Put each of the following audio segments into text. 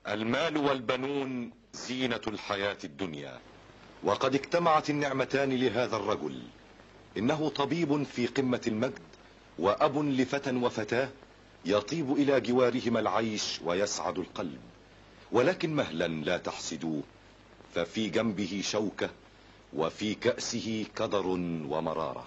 المال والبنون زينة الحياة الدنيا وقد اجتمعت النعمتان لهذا الرجل إنه طبيب في قمة المجد وأب لفتى وفتاة يطيب إلى جوارهما العيش ويسعد القلب ولكن مهلا لا تحسدوه ففي جنبه شوكة وفي كأسه كدر ومرارة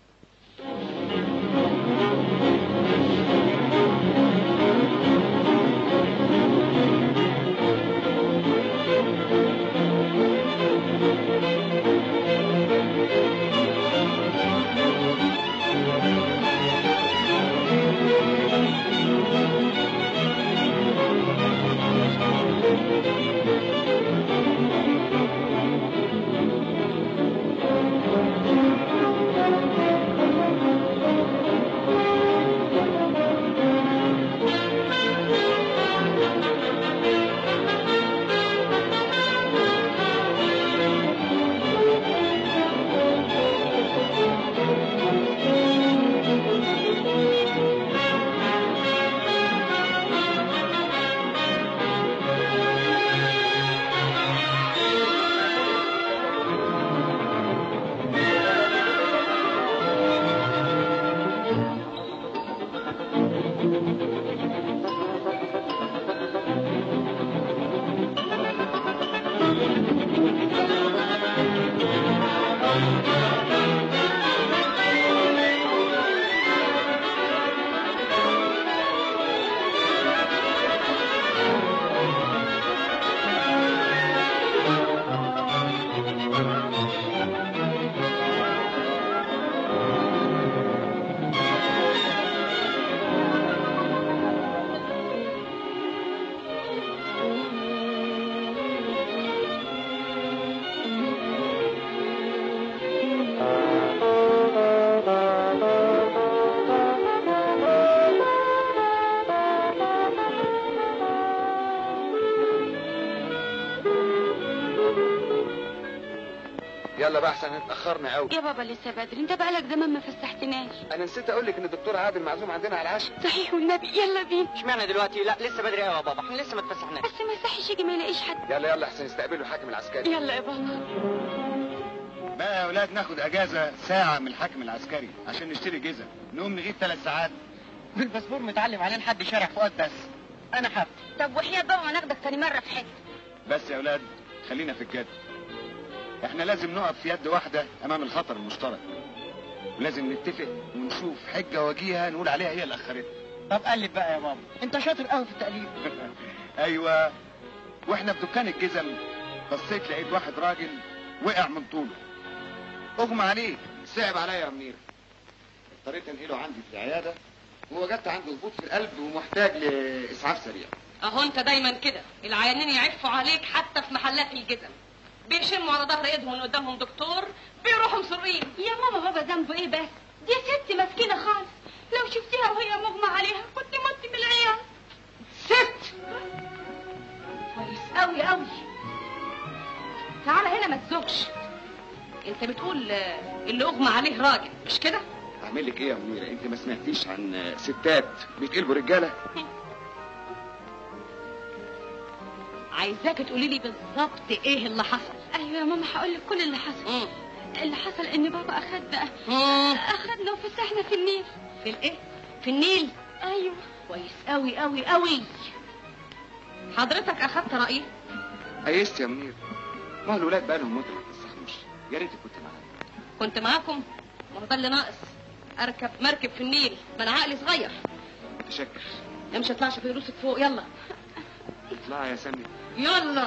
يلا بقى احسن اتاخرنا قوي يا بابا لسه بدري انت بقالك زمان ما فسحتناش انا نسيت اقول لك ان الدكتور عادل معزوم عندنا على العشاء صحيح والنبي يلا بينا اشمعنى دلوقتي لا لسه بدري قوي يا بابا احنا لسه ما اتفسحناش بس ما يصحش يجي ما يلاقيش حد يلا يلا احسن يستقبلوا الحاكم العسكري يلا يا بابا بقى يا اولاد ناخد اجازه ساعه من الحاكم العسكري عشان نشتري جزم نقوم نغيب ثلاث ساعات بالباسبور متعلم عليه لحد شارع فؤاد بس انا حابب طب وحياة بابا ناخدك تاني مرة في حتة بس يا اولاد خلينا في الجد احنا لازم نقف في يد واحده امام الخطر المشترك ولازم نتفق ونشوف حجه وجيهه نقول عليها هي اللي اخرتنا طب قلب بقى يا بابا انت شاطر قوي في التقليد ايوه واحنا في دكان الجزم بصيت لقيت واحد راجل وقع من طوله اغمى عليه صعب عليا يا منير اضطريت انقله عندي في العياده ووجدت عنده هبوط في القلب ومحتاج لاسعاف سريع اهو انت دايما كده العيانين يعفوا عليك حتى في محلات الجزم بيشموا على ظهر ايدهم قدامهم دكتور بيروحوا مسرين يا ماما بابا ذنبه ايه بس دي ست مسكينة خالص لو شفتيها وهي مغمى عليها كنت مت من العيال ست كويس قوي قوي تعالى هنا ما تزوجش انت بتقول آه، اللي اغمى عليه راجل مش كده اعمل لك ايه يا منيره انت ما سمعتيش عن ستات بيتقلبوا رجاله عايزاك تقولي لي بالظبط ايه اللي حصل ايوه يا ماما هقول لك كل اللي حصل مم. اللي حصل ان بابا اخدنا مم. اخدنا وفسحنا في النيل في الايه في النيل ايوه كويس قوي قوي قوي حضرتك اخدت رايي قيست يا منير ما هو الولاد بقى لهم مده ما تستحملوش يا ريت كنت معايا كنت معاكم ما هو ده اللي ناقص اركب مركب في النيل ما انا عقلي صغير متشكر امشي اطلعش في راسك فوق يلا اطلعي يا سامي يلا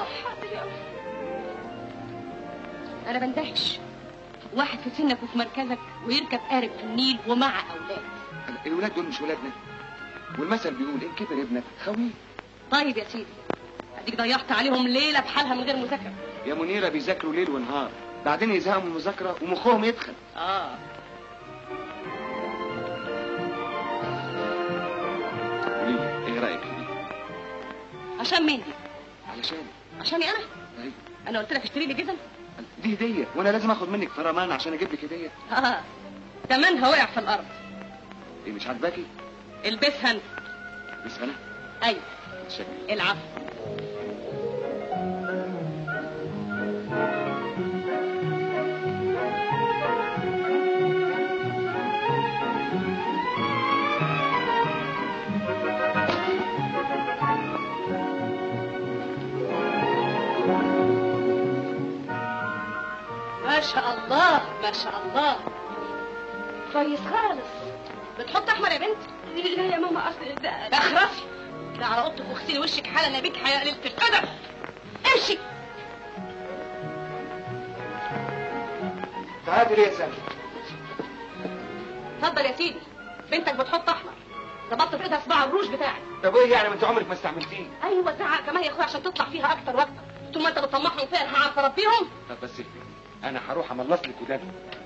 انا بندهش واحد في سنك وفي مركزك ويركب قارب في النيل ومع اولاد الولاد دول مش ولادنا والمثل بيقول ان كبر ابنك خويه طيب يا سيدي اديك ضيعت عليهم ليله بحالها من غير مذاكره يا منيره بيذاكروا ليل ونهار بعدين يزهقوا من المذاكره ومخهم يدخل اه قولي لي ايه رايك فيه عشان مين دي علشان عشاني انا أيوة. انا قلت لك اشتري لي جزم دي هديه وانا لازم اخد منك فرمان عشان اجيب لك هديه اه تمنها وقع في الارض ايه مش عاجباكي البسها انت بس انا ايوه متشكر العفو ما شاء الله ما شاء الله كويس خالص بتحط احمر يا بنت لا يا ماما اصل ده اخرسي لا على اوضتك واغسلي وشك حالا يا بنت حياة ليله القدر امشي تعالي ليه يا سامي اتفضل يا سيدي بنتك بتحط احمر ظبطت في ايدها صباع الروج بتاعك طب ايه يعني ما انت عمرك ما استعملتيه ايوه زعق كمان يا اخويا عشان تطلع فيها اكتر واكتر طول ما انت بتطمعهم فيها انا هعرف اربيهم طب بس اهدي. انا هروح املص لك ودانك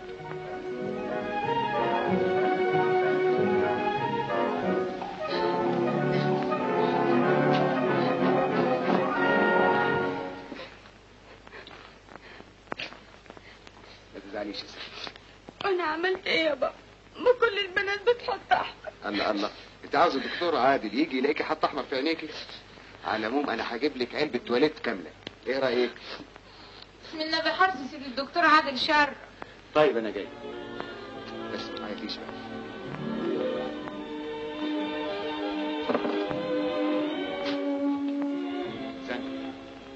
ما تزعليش يا سامي انا عملت ايه يا بابا ما كل البنات بتحط احمر الله الله انت عاوز الدكتور عادل يجي يلاقيكي حاطه احمر في عينيكي على العموم انا هجيب لك علبه تواليت كامله ايه رايك بسم الله بحرص سيد الدكتور عادل شر طيب انا جاي بس ما تعيطيش بقى سامي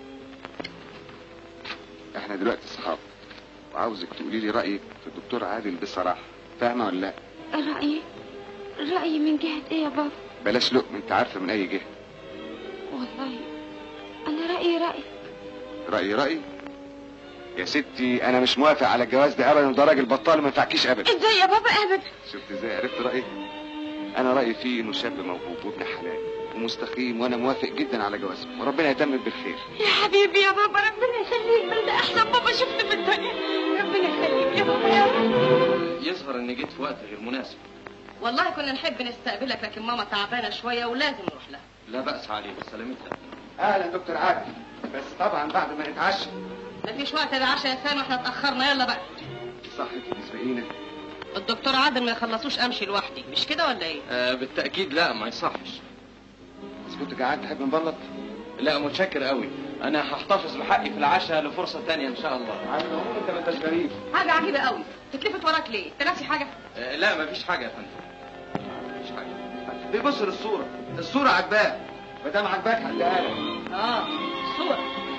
احنا دلوقتي اصحاب وعاوزك تقولي لي رايك في الدكتور عادل بصراحه فاهمه ولا لا رايي رايي من جهه ايه يا بابا بلاش لقم انت عارفه من اي جهه والله انا رايي رايي رايي رايي يا ستي انا مش موافق على الجواز ده ابدا وده راجل بطال ما ينفعكيش ابدا ازاي يا بابا ابدا شفت ازاي عرفت رايي انا رايي فيه انه شاب موهوب وابن حلال ومستقيم وانا موافق جدا على جوازه وربنا يتمم بالخير يا حبيبي يا بابا ربنا يخليك ده احسن بابا شفته في الدنيا ربنا يخليك يا بابا يا رب يظهر ان جيت في وقت غير مناسب والله كنا نحب نستقبلك لكن ماما تعبانه شويه ولازم نروح لها لا بأس عليه بسلامتها اهلا دكتور عادل بس طبعا بعد ما نتعشى مفيش وقت للعشاء يا سامي احنا اتاخرنا يلا بقى صح تسبقينا الدكتور عادل ما يخلصوش امشي لوحدي مش كده ولا ايه آه بالتأكيد لا ما يصحش بس كنت قاعد تحب نبلط لا متشكر قوي انا هحتفظ بحقي في العشاء لفرصة تانية ان شاء الله على العموم انت ما انتش غريب حاجه عجيبه قوي تتلفت وراك ليه انت ناسي حاجه آه لا مفيش حاجة يا فندم مفيش حاجة بيبص للصوره الصوره عجباه ما دام عجباك هنلاقيها لك اه صورة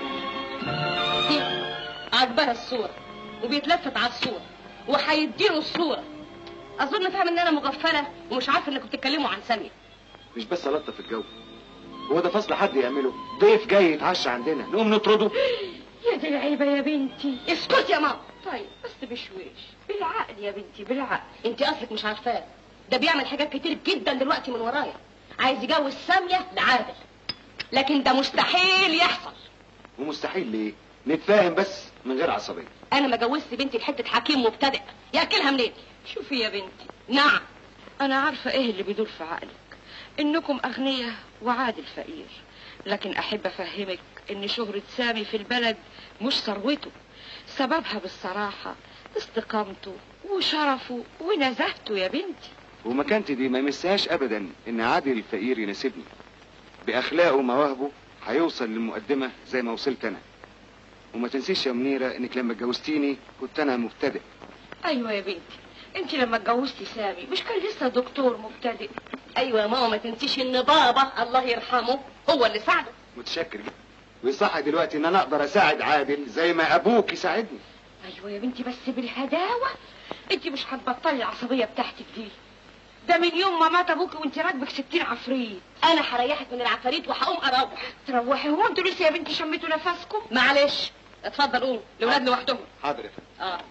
دي عجبها الصورة وبيتلفت على الصورة وهيديله الصورة أظن فاهم إن أنا مغفلة ومش عارفة إنكم بتتكلموا عن سامية مش بس الطف الجو هو ده فصل حد يعمله ضيف جاي يتعشى عندنا نقوم نطرده يا دي العيبه يا بنتي اسكت يا ماما طيب بس بشويش بالعقل يا بنتي بالعقل أنت أصلك مش عارفاه ده بيعمل حاجات كتير جدا دلوقتي من ورايا عايز يجوز سامية لعادل لكن ده مستحيل يحصل ومستحيل ليه نتفاهم بس من غير عصبيه أنا ما جوزت بنتي لحتة حكيم مبتدئ ياكلها منين شوفي يا بنتي نعم انا عارفه ايه اللي بيدور في عقلك انكم اغنياء وعادل فقير لكن احب افهمك ان شهرة سامي في البلد مش ثروته سببها بالصراحة استقامته وشرفه ونزاهته يا بنتي ومكانتي دي ما يمسهاش ابدا ان عادل الفقير يناسبني باخلاقه ومواهبه هيوصل للمقدمه زي ما وصلت انا وما تنسيش يا منيره انك لما اتجوزتيني كنت انا مبتدئ ايوه يا بنتي انت لما اتجوزتي سامي مش كان لسه دكتور مبتدئ ايوه يا ماما ما تنسيش ان بابا الله يرحمه هو اللي ساعده متشكر جدا ويصح دلوقتي ان انا اقدر اساعد عادل زي ما ابوك يساعدني ايوه يا بنتي بس بالهداوة انت مش هتبطلي العصبية بتاعتك دي ده من يوم ما مات ابوك وانت راكبك ستين عفريت انا هريحك من العفاريت وهقوم اروح تروحي هو انتوا لسه يا بنتي شميتوا نفسكم معلش اتفضل قوم الاولاد لوحدهم حاضر يا فندم. اه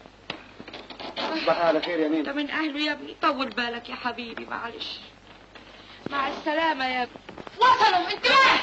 تصبح على خير يا مين ده من اهله يا ابني طول بالك يا حبيبي معلش مع السلامة يا ابني وصلوا انتباه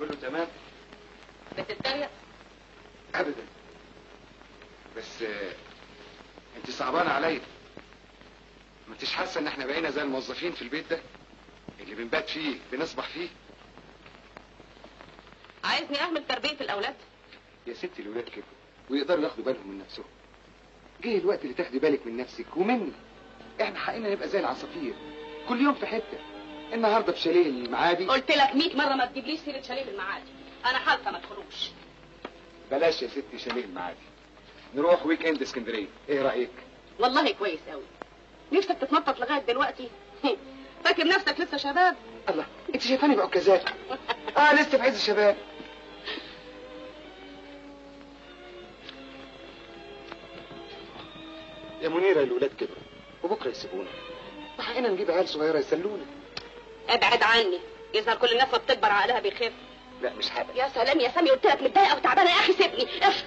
كله تمام بتتريق ابدا بس آه، انت صعبانه عليا ما انتش حاسه ان احنا بقينا زي الموظفين في البيت ده اللي بنبات فيه بنصبح فيه عايزني اهمل تربيه الاولاد يا ستي الولاد كده ويقدروا ياخدوا بالهم من نفسهم جه الوقت اللي تاخدي بالك من نفسك ومني احنا حقنا نبقى زي العصافير كل يوم في حته النهارده في شاليه المعادي قلت لك 100 مره ما تجيبليش سيره شاليه المعادي انا حالفه ما تدخلوش بلاش يا ستي شاليه المعادي نروح ويك اند اسكندريه ايه رايك والله كويس قوي نفسك تتنطط لغايه دلوقتي فاكر نفسك لسه شباب الله انت شايفاني بعكازات اه لسه في عز الشباب يا منيرة الولاد كبروا وبكره يسيبونا وحقنا نجيب عيال صغيرة يسلونا ابعد عني يظهر كل الناس ما بتكبر عقلها بيخف لا مش حابب يا سلام يا سامي قلت لك متضايقه وتعبانه يا اخي سيبني اف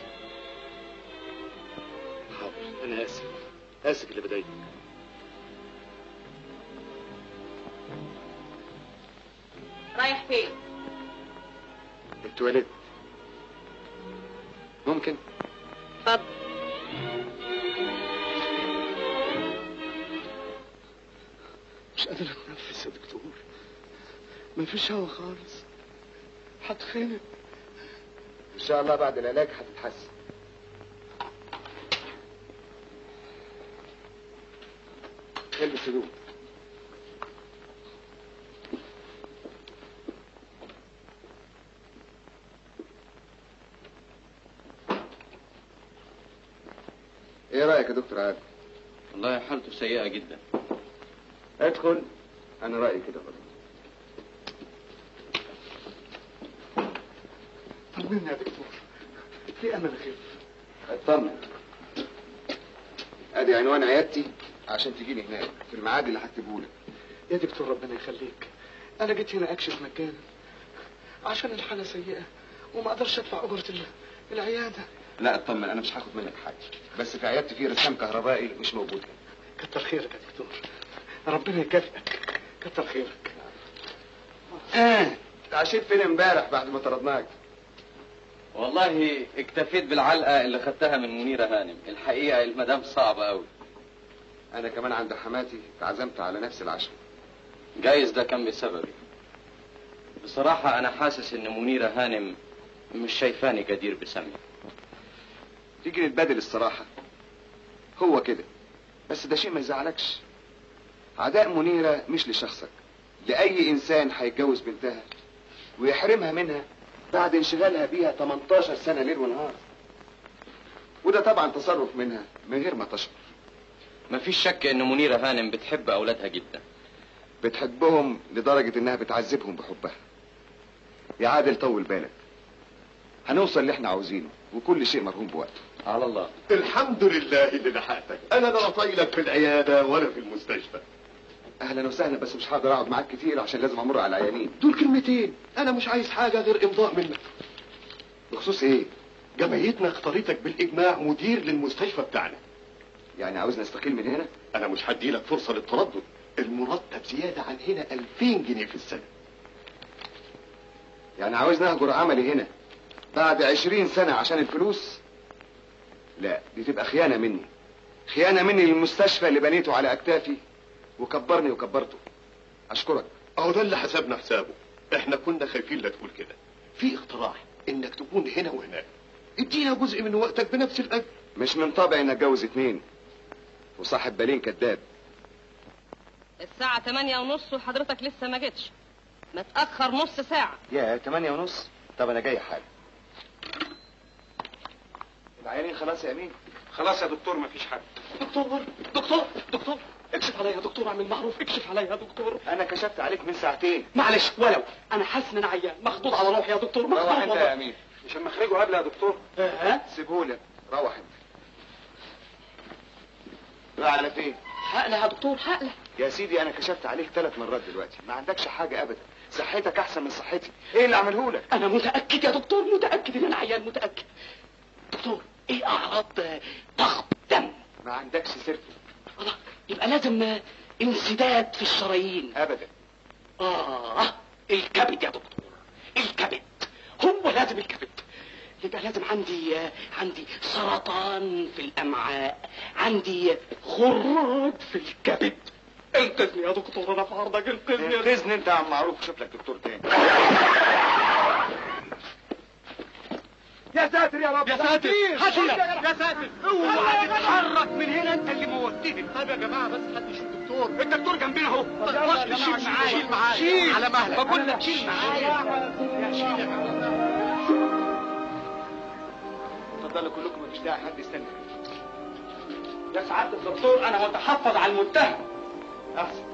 حاضر انا اسف اسف اللي بضايقك رايح فين التواليت ممكن اتفضل مش قادر اتنفس يا دكتور مفيش هوا خالص هتخنق ان شاء الله بعد العلاج هتتحسن البس هدوم ايه رايك يا دكتور عادل والله حالته سيئة جدا ادخل انا رايي كده برضه طمني يا دكتور في امل اخف اطمن ادي عنوان عيادتي عشان تجيني هناك في الميعاد اللي هكتبه لك يا دكتور ربنا يخليك انا جيت هنا اكشف مجانا عشان الحالة سيئة وما اقدرش ادفع اجرة ال- العيادة لا اطمن انا مش هاخد منك حاجه بس في عيادتي في رسام كهربائي مش موجود هنا كتر خيرك يا دكتور ربنا يكافئك كتر خيرك اه عشيت فين امبارح بعد ما طردناك والله اكتفيت بالعلقة اللي خدتها من منيرة هانم الحقيقة المدام صعبة قوي انا كمان عند حماتي اتعزمت على نفس العشاء جايز ده كان بسببي بصراحة أنا حاسس إن منيرة هانم مش شايفاني جدير بسامية تيجي نتبادل الصراحة هو كده بس ده شيء ما يزعلكش عداء منيرة مش لشخصك لأي إنسان هيتجوز بنتها ويحرمها منها بعد انشغالها بيها 18 سنة ليل ونهار وده طبعا تصرف منها من غير ما تشعر مفيش شك إن منيرة هانم بتحب أولادها جدا بتحبهم لدرجة إنها بتعذبهم بحبها يا عادل طول بالك هنوصل اللي احنا عاوزينه وكل شيء مرهون بوقته على الله الحمد لله اللي لحقتك انا لا طايلك في العياده ولا في المستشفى اهلا وسهلا بس مش هقدر اقعد معاك كتير عشان لازم امر على العيانين دول كلمتين انا مش عايز حاجه غير امضاء منك بخصوص ايه جمعيتنا اختارتك بالاجماع مدير للمستشفى بتاعنا يعني عاوزني استقيل من هنا انا مش هدي لك فرصه للتردد المرتب زياده عن هنا 2000 جنيه في السنه يعني عاوزني اهجر عملي هنا بعد عشرين سنة عشان الفلوس لا دي تبقى خيانة مني خيانة مني للمستشفى اللي بنيته على اكتافي وكبرني وكبرته اشكرك اهو ده اللي حسبنا حسابه احنا كنا خايفين لا تقول كده في اقتراح انك تكون هنا وهناك ادينا جزء من وقتك بنفس الاجر مش من طبعي ان اتجوز اتنين وصاحب بالين كذاب الساعة تمانية ونص وحضرتك لسه ما جيتش متأخر نص ساعة يا تمانية ونص طب انا جاي حالا العيانين خلاص يا امين خلاص يا دكتور مفيش حاجة دكتور دكتور دكتور اكشف عليا يا دكتور اعمل معروف اكشف عليا يا دكتور انا كشفت عليك من ساعتين معلش ولو انا حاسس ان انا عيان مخضوض على روحي يا دكتور مخضوض روح انت والله. يا امين مش اما اخرجه قبل يا دكتور ها سيبهولك روح انت رايح على فين حقله يا دكتور حقله يا سيدي انا كشفت عليك ثلاث مرات دلوقتي ما عندكش حاجه ابدا صحتك احسن من صحتي ايه اللي اعمله لك انا متاكد يا دكتور متاكد ان انا عيان متاكد دكتور ايه اعراض ضغط دم ما عندكش سيرته الله يبقى لازم انسداد في الشرايين ابدا اه الكبد يا دكتور الكبد هو لازم الكبد يبقى لازم عندي عندي سرطان في الامعاء عندي خراج في الكبد انقذني يا دكتور انا في عرضك انقذني انقذني انت يا عم معروف شوف لك دكتور تاني يا ساتر يا رب يا ساتر هات هنا يا ساتر اوعى تتحرك من هنا انت اللي موتني طيب يا جماعه بس حد يشوف الدكتور الدكتور جنبنا اهو يلا يا جماعة، شيل معايا شيل معايا. شيل على مهلك. بقول لك شيل معايا اتفضلوا كلكم مفيش داعي حد يستنى يا سعاده الدكتور انا متحفظ على المتهم احسن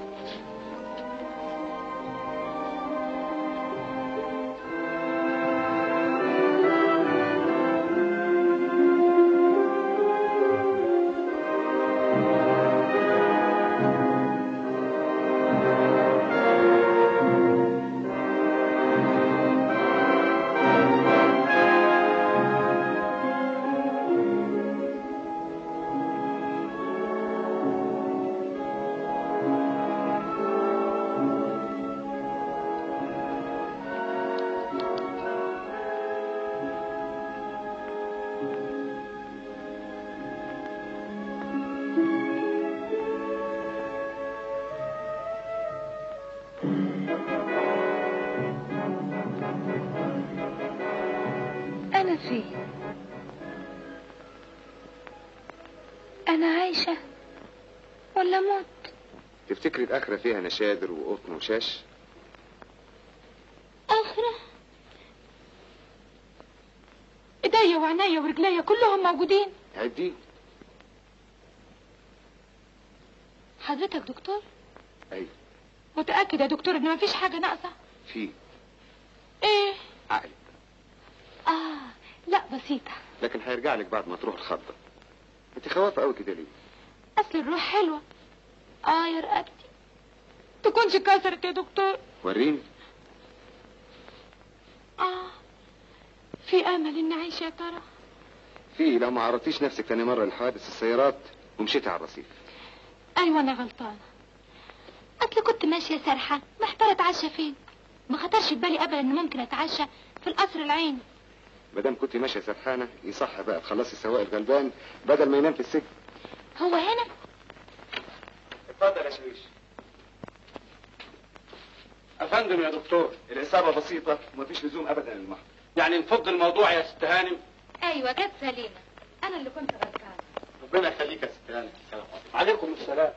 أنا فين أنا عايشة ولا موت تفتكري الاخره فيها نشادر وقطن وشاش آخرة إيديا وعينيا ورجليا كلهم موجودين عدي حضرتك دكتور ايوه متأكد يا دكتور إن مفيش حاجة ناقصة في إيه عقلك آه لا بسيطة لكن هيرجع لك بعد ما تروح الخضه انت خوافه قوي كده ليه أصل الروح حلوة آه يا رقبتي تكونش كسرت يا دكتور وريني آه في أمل إني أعيش يا ترى في لو ما عرضتيش نفسك تاني مره لحوادث السيارات ومشيتي على الرصيف أيوة أنا غلطانة أصل كنت ماشية سرحة محتارة أتعشى فين ما خطرش في بالي أبدا إن ممكن أتعشى في القصر العيني ما دام كنت ماشيه سرحانه يصح بقى تخلصي السواق الغلبان بدل ما ينام في السجن هو هنا اتفضل يا شويش افندم يا دكتور الاصابه بسيطه ومفيش لزوم ابدا للمحضر يعني نفض الموضوع يا ست هانم أيوة جت سليمة أنا اللي كنت غلطانة ربنا يخليك يا ست هانم السلام عليكم عليكم السلام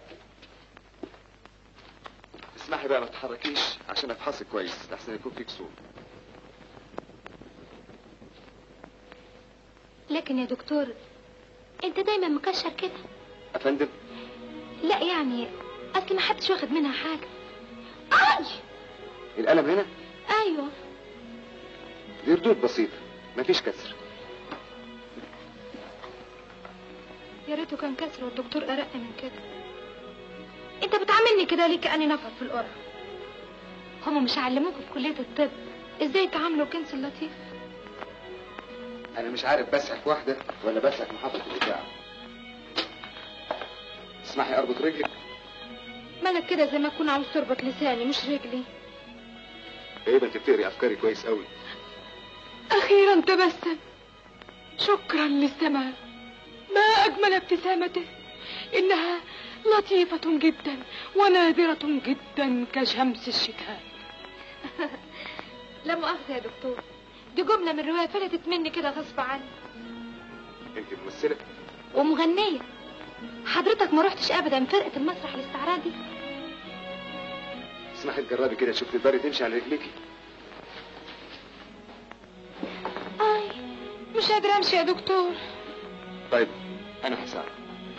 اسمحي بقى ما تتحركيش عشان افحصك كويس لحسن يكون فيك صوت لكن يا دكتور أنت دايما مكشر كده افندم لا يعني أصل ما حدش واخد منها حاجة أي القلم هنا أيوة دي ردود بسيطه مفيش كسر يا ريته كان كسر والدكتور أرق من كده أنت بتعاملني كده ليه كأني نفر في القرى هما مش علموكوا في كلية الطب ازاي تعاملوا كنس اللطيف انا مش عارف بسعك واحده ولا بسعك محطه الاذاعه اسمحي اربط رجلك مالك كده زي ما اكون عاوز تربط لساني مش رجلي تقريبا انت بتقري افكاري كويس قوي أخيرا تبسم شكرا للسماء ما أجمل ابتسامته إنها لطيفة جدا ونادرة جدا كشمس الشتاء لا مؤاخذة يا دكتور دي جملة من رواية فلتت مني كده غصب عني انت ممثله ومغنية حضرتك ما رحتش أبدا فرقة المسرح الاستعراضي اسمحي تجربي كده شوف تقدري تمشي على رجليكي آي مش قادرة أمشي يا دكتور طيب انا هساعدك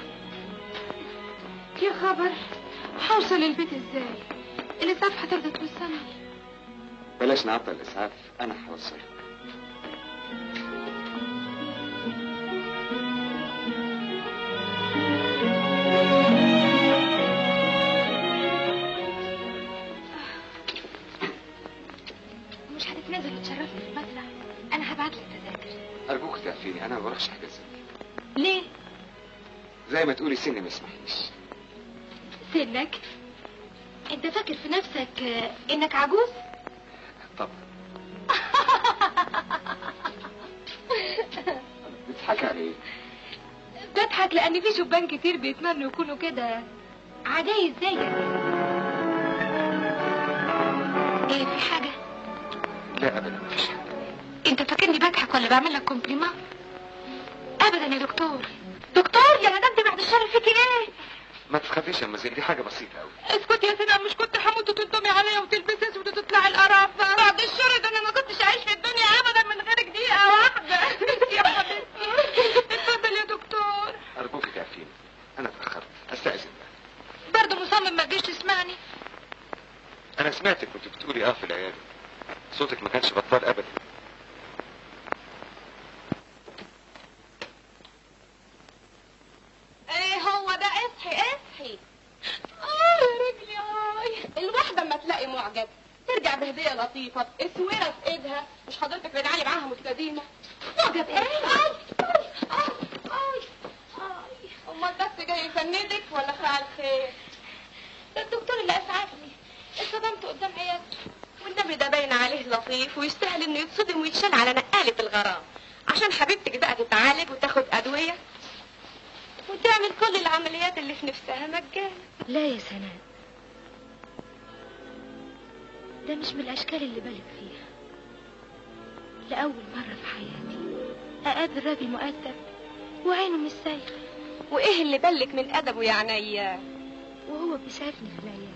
يا خبر هوصل البيت ازاي الإسعاف هترضى توصلني بلاش نعطل الاسعاف انا هوصلك مش هتتنازل وتشرفني في المسرح أنا هبعت لك تذاكر ارجوك تعرفيني انا ما بروحش حاجه زي ليه زي ما تقولي سني ما يسمحليش سنك انت فاكر في نفسك آه، انك عجوز طبعا بتضحكي على ايه؟ بضحك لان في شبان كتير بيتمنوا يكونوا كده عجايز زيك ايه في حاجه لا ابدا مفيش حاجه انت فاكرني بضحك ولا بعمل لك كومبليمون ابدا يا دكتور دكتور يا مدام دي بعد الشر فيكي ايه ما تخافيش يا مازيل دي حاجه بسيطه قوي اسكت يا سيدي مش كنت هموت وتندمي عليا وتلبسي اسود وتطلعي القرف بعد الشر ده انا ما كنتش عايش في الدنيا ابدا من غيرك دقيقه واحده يا حبيبتي اتفضل يا دكتور ارجوك تعرفين انا اتاخرت استاذن بقى برضه مصمم ما تجيش تسمعني انا سمعتك كنت بتقولي اه في العياده صوتك ما كانش بطال ابدا ايه هو ده اصحي اصحي اه يا رجلي اي الواحدة اما تلاقي معجب ترجع بهدية لطيفة اسورة في ايدها مش حضرتك بنعلي معاها مستديمة معجب ايه؟ اي اي اي اي اي امال بس جاي يفندك ولا فعل خير؟ ده الدكتور اللي اسعفني اتصدمت قدام عيادته والنبي ده باين عليه لطيف ويستاهل انه يتصدم ويتشال على نقالة الغرام عشان حبيبتك بقى تتعالج وتاخد ادوية وتعمل كل العمليات اللي في نفسها مجانا لا يا سناء ده مش من الاشكال اللي بالك فيها لاول مره في حياتي اقابل راجل مؤدب وعينه مش سايخه وايه اللي بالك من ادبه يا عينيا وهو بيسعفني في العيادة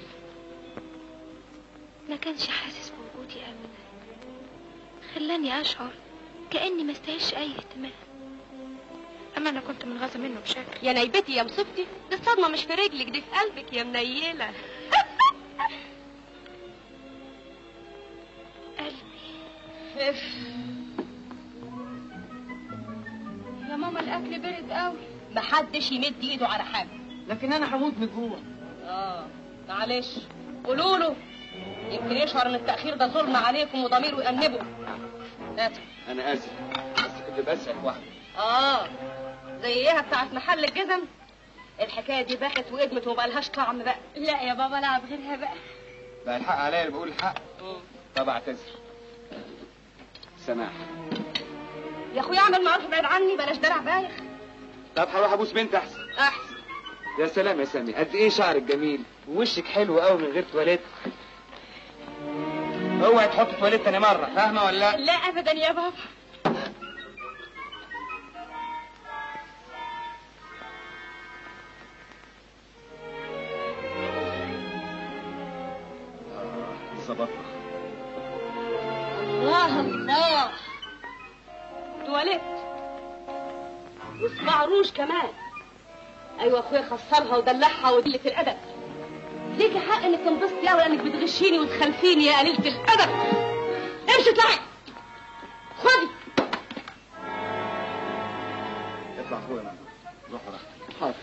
ما كانش حاسس بوجودي ابدا خلاني اشعر كاني ما استاهلش اي اهتمام اما انا كنت منغزه منه بشكل يا نيبتي يا مصيبتي دي الصدمة مش في رجلك دي في قلبك يا منيلة قلبي يا ماما الاكل برد قوي محدش يمد ايده على حاجه لكن انا هموت من الجوع اه معلش قولوا له يمكن يشعر ان التاخير ده ظلم عليكم وضميره يأنبه هات. انا اسف بس كنت بسال واحده اه زي اياها بتاعت محل الجزم الحكايه دي بخت وقدمت ومبقالهاش طعم بقى لا يا بابا لعب غيرها بقى بقى الحق عليا اللي بقول الحق طب اعتذر سماح يا اخويا اعمل معروف ابعد عني بلاش دلع بايخ طب هروح ابوس بنت احسن احسن يا سلام يا سامي قد ايه شعرك جميل ووشك حلو قوي من غير تواليت اوعي تحط تواليت تاني مره فاهمه ولا لا لا ابدا يا بابا ظبطنا الله الله تواليت وصباع روج كمان ايوه اخويا خسرها ودلعها وقلة الادب ليكي حق انك تنبسطي قوي لانك بتغشيني وتخلفيني يا قليلة الادب امشي اطلعي خدي اطلع فوق يا ماما روح براحتك حاضر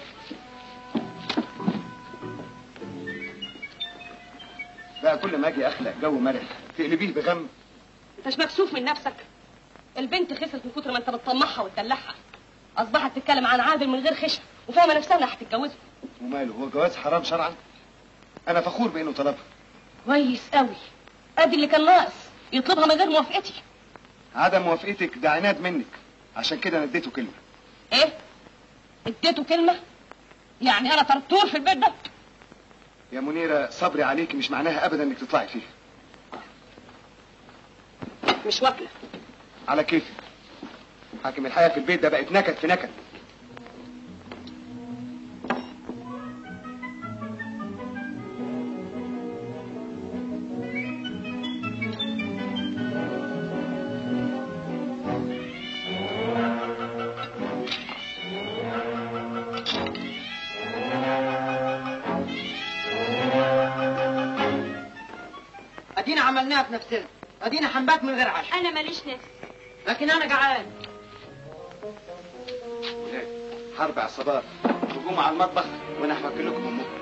بقى كل ما اجي اخلق جو مرح تقلبيه بغم انت مش مكسوف من نفسك البنت خسرت من كتر ما انت بتطمعها وتدلعها اصبحت تتكلم عن عادل من غير خشم وفاهمه نفسها انها هتتجوزه وماله هو جواز حرام شرعا انا فخور بانه طلبها كويس قوي ادي اللي كان ناقص يطلبها من غير موافقتي عدم موافقتك ده عناد منك عشان كده انا اديته كلمه ايه اديته كلمه يعني انا طرطور في البيت ده يا منيره صبري عليكي مش معناها ابدا انك تطلعي فيها مش واكله على كيفك حاكم الحياه في البيت ده بقت نكد في نكد ادينا عملناها في نفسنا ادينا هنبات من غير عشاء انا ماليش نفس لكن انا جعان ولاد حرب عصابات هجوم على المطبخ وانا هحكي لكم امكم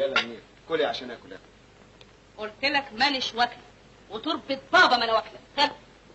يلا منير كلي عشان اكل اكل قلت لك مانيش واكله وتربة بابا ما انا واكله يلا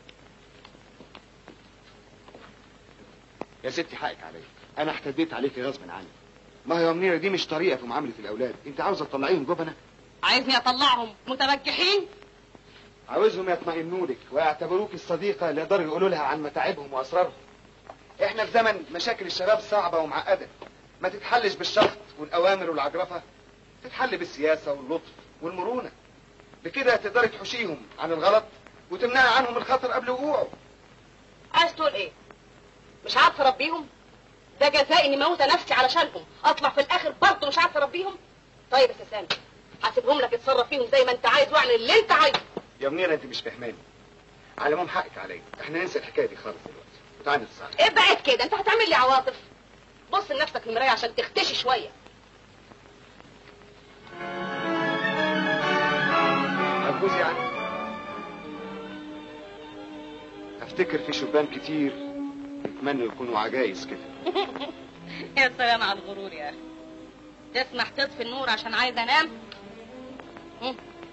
يا ستي حقك عليا انا احتديت عليكي غصب عني ما هي منيره دي مش طريقه في معامله الاولاد انت عاوزه تطلعيهم جبنه عايزني اطلعهم متبجحين عاوزهم يطمئنوا لك ويعتبروك الصديقه اللي يقدروا يقولوا لها عن متاعبهم واسرارهم احنا في زمن مشاكل الشباب صعبه ومعقده ما تتحلش بالشخط والاوامر والعجرفه تتحل بالسياسه واللطف والمرونه بكده تقدري تحوشيهم عن الغلط وتمنعي عنهم الخطر قبل وقوعه عايز تقول ايه مش عارفه اربيهم ده جزائي اني موتة نفسي علشانهم اطلع في الاخر برضه مش عارفه اربيهم طيب يا سامي هسيبهم لك اتصرف فيهم زي ما انت عايز واعمل اللي انت عايزه يا منيره انت مش فاهماني على العموم حقك عليا احنا ننسى الحكايه دي خالص دلوقتي وتعالي نتصالح ابعد كده انت هتعمل لي عواطف بص لنفسك في المرايه عشان تختشي شويه عجوز يعني افتكر في شبان كتير يتمنوا يكونوا عجايز كده يا سلام على الغرور يا اخي تسمح تطفي النور عشان عايز انام هم.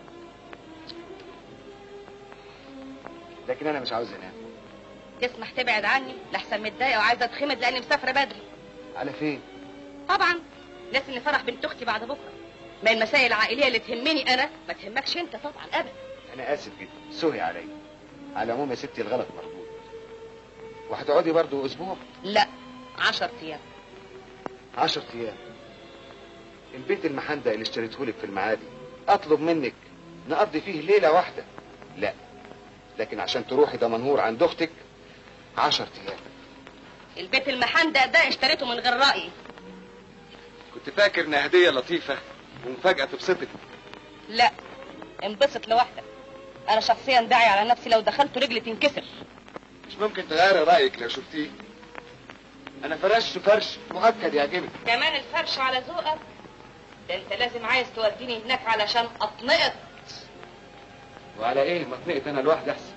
لكن انا مش عاوز انام تسمح تبعد عني لحسن متضايقه وعايزه اتخمد لاني مسافره بدري على فين طبعا ناس ان فرح بنت اختي بعد بكره ما المسائل العائليه اللي تهمني انا ما تهمكش انت طبعا ابدا انا اسف جدا سوري عليا على العموم يا ستي الغلط مردود وهتقعدي برضو اسبوع لا عشر ايام عشر ايام البيت المحندق اللي اشتريته لك في المعادي اطلب منك نقضي فيه ليله واحده لا لكن عشان تروحي دمنهور عند اختك عشر ايام البيت المحندق ده اشتريته من غير رايي كنت فاكر انها هديه لطيفه ومفاجاه تبسطك لا انبسط لوحدك انا شخصيا داعي على نفسي لو دخلت رجلي تنكسر مش ممكن تغيري رايك لو شفتيه انا فرشت فرش مؤكد يعجبك كمان الفرش على ذوقك ده انت لازم عايز توديني هناك علشان اطلقت وعلى ايه ما اتنقت انا لوحدي احسن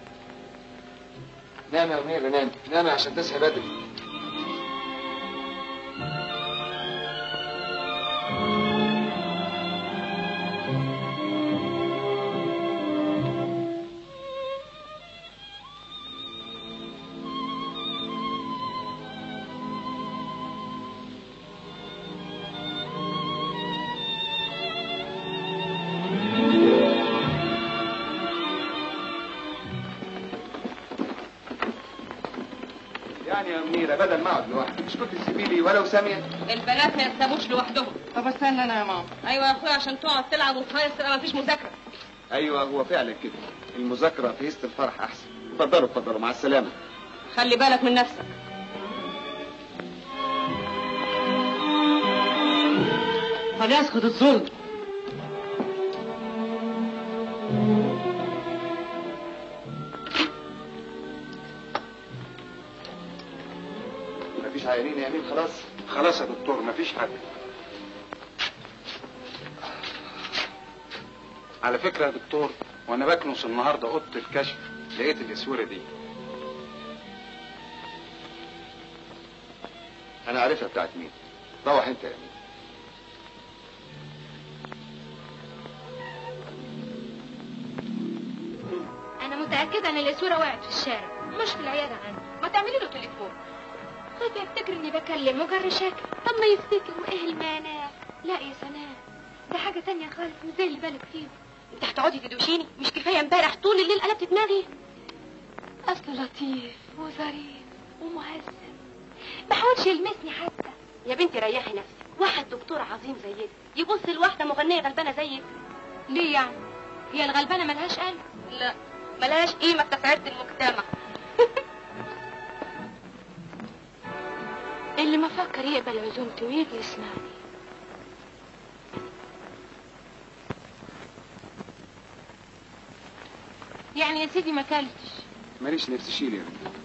نام يا منير نام نام عشان تصحي بدري يعني يا منيرة بدل ما اقعد لوحدي مش كنت تسيبي لي ولو ثانية البنات ما يرسموش لوحدهم طب استنى انا يا ماما ايوه يا اخويا عشان تقعد تلعب وتهيص تبقى مفيش مذاكره ايوه هو فعلا كده المذاكرة في هيست الفرح احسن اتفضلوا اتفضلوا مع السلامة خلي بالك من نفسك فليسقط الظلم مفيش عيانين يا امين خلاص خلاص يا دكتور مفيش حاجة على فكرة يا دكتور وانا بكنس النهاردة اوضة الكشف لقيت الاسورة دي انا عارفها بتاعت مين روح انت يا امين انا متاكده ان الاسوره وقعت في الشارع مش في العياده عندي ما تعملي له تليفون خايف يفتكر اني بكلم وجر شكل طب ما يفتكر وايه المانع لا يا سناء ده حاجه تانية خالص مش زي اللي بالك فيه انت هتقعدي تدوشيني مش كفايه امبارح طول الليل قلبت دماغي اصله لطيف وظريف ومهذب ما حاولش يلمسني حتى يا بنتي ريحي نفسك واحد دكتور عظيم زي ده يبص لواحده مغنيه غلبانه زيك ليه يعني هي الغلبانه ملهاش قلب لا ملهاش قيمه كسعاده المجتمع اللي ما فكر يقبل عزومتي ويجي يسمعني يعني يا سيدي ما كلتش ماليش نفس شيل يا امين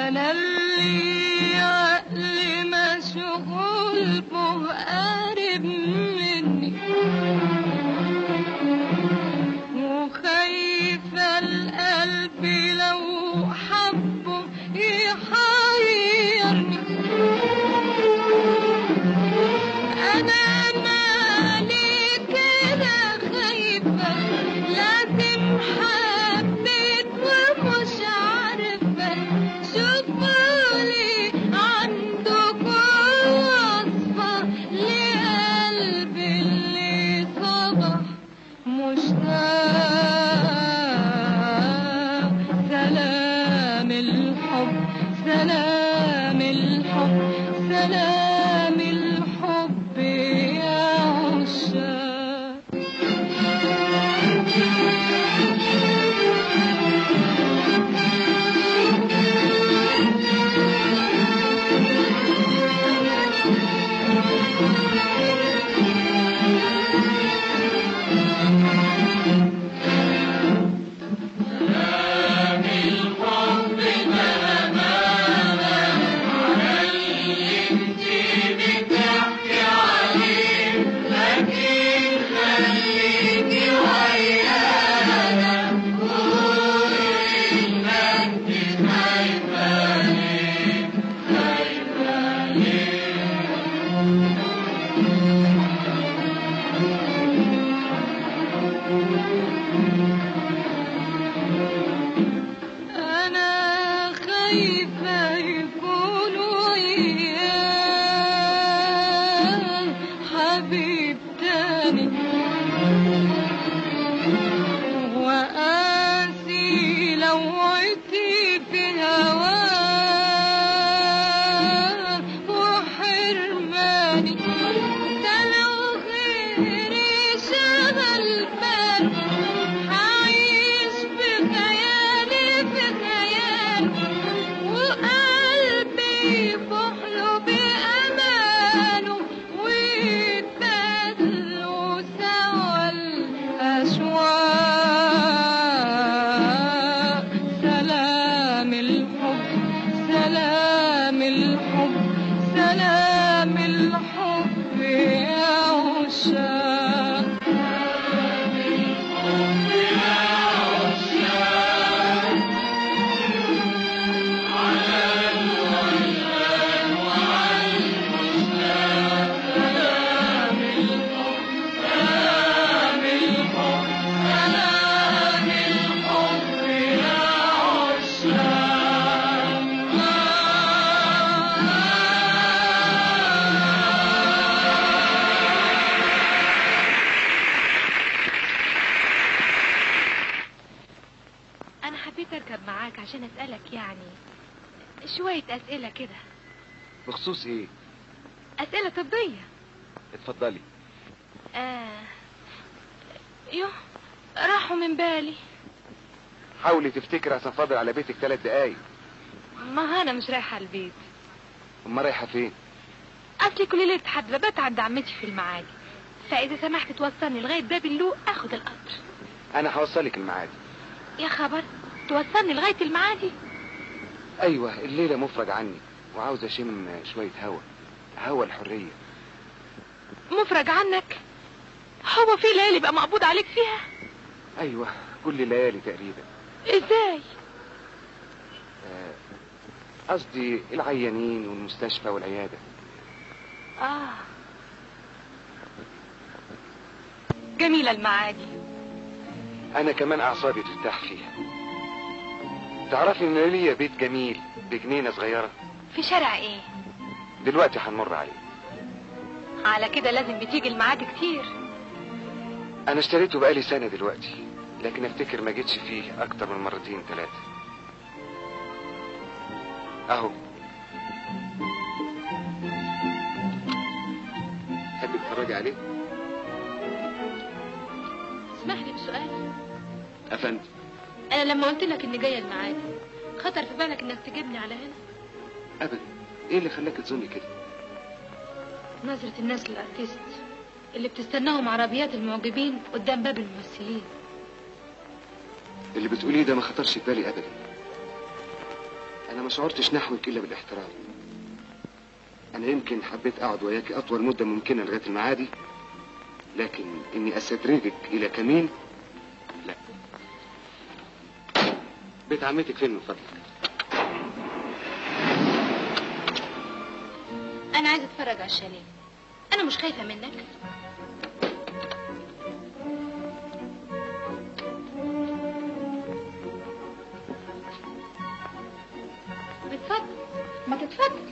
انا اللي عقلي مشغول به قارب مني وخايفة القلب لو حبه يحيرني انا مالي كده خايفة لازم حبيت ومش عارفة شوفولي عندكم وصفة لقلبي اللي صبح مشتاق سلام الحب سلام الحب سلام الحب يا عشاق أنا خايفة يكونوا إياه حبيب تاني وقاسي لو عدتي في هواه وحرماني ده لو غيري شغل باله هعيش بخيالي في خياله وقلبي يفحله بأمانه ويتبادلوا سوا الأشواق سلام الحب سلام الحب سلام الحب يا عشاق انا حبيت اركب معاك عشان اسالك يعني شويه اسئله كده بخصوص ايه اسئله طبيه اتفضلي آه. يوه راحوا من بالي حاولي تفتكري عشان فاضل على بيتك ثلاث دقايق ما انا مش رايحه البيت اما رايحه فين اصلي كل ليله حد ببات عند عمتي في المعادي فاذا سمحت توصلني لغايه باب اللوق اخد القطر انا هوصلك الميعاد يا خبر توصلني لغايه المعادي ايوه الليله مفرج عني وعاوز اشم شويه هوا هوا الحريه مفرج عنك هو في ليالي يبقى مقبوض عليك فيها ايوه كل الليالي تقريبا ازاي آه، قصدي العيانين والمستشفى والعياده اه جميله المعادي انا كمان اعصابي ترتاح فيها تعرفي ان ليا بيت جميل بجنينه صغيره في شارع ايه دلوقتي هنمر عليه على كده لازم بتيجي المعادي كتير انا اشتريته بقالي سنه دلوقتي لكن افتكر ما جيتش فيه اكتر من مرتين ثلاثه اهو تحبي تتفرجي عليه اسمح لي بسؤال افندم انا لما قلت لك اني جايه المعادي خطر في بالك انك تجيبني على هنا ابدا ايه اللي خلاك تظني كده نظرة الناس للارتيست اللي بتستناهم عربيات المعجبين قدام باب الممثلين اللي بتقوليه ده ما خطرش في بالي ابدا انا ما شعرتش نحوك الا بالاحترام انا يمكن حبيت اقعد وياك اطول مده ممكنه لغايه المعادي لكن اني استدرجك الى كمين لا بيت عمتك فين من فضلك انا عايزه اتفرج على الشاليه انا مش خايفه منك اتفضل ما تتفضل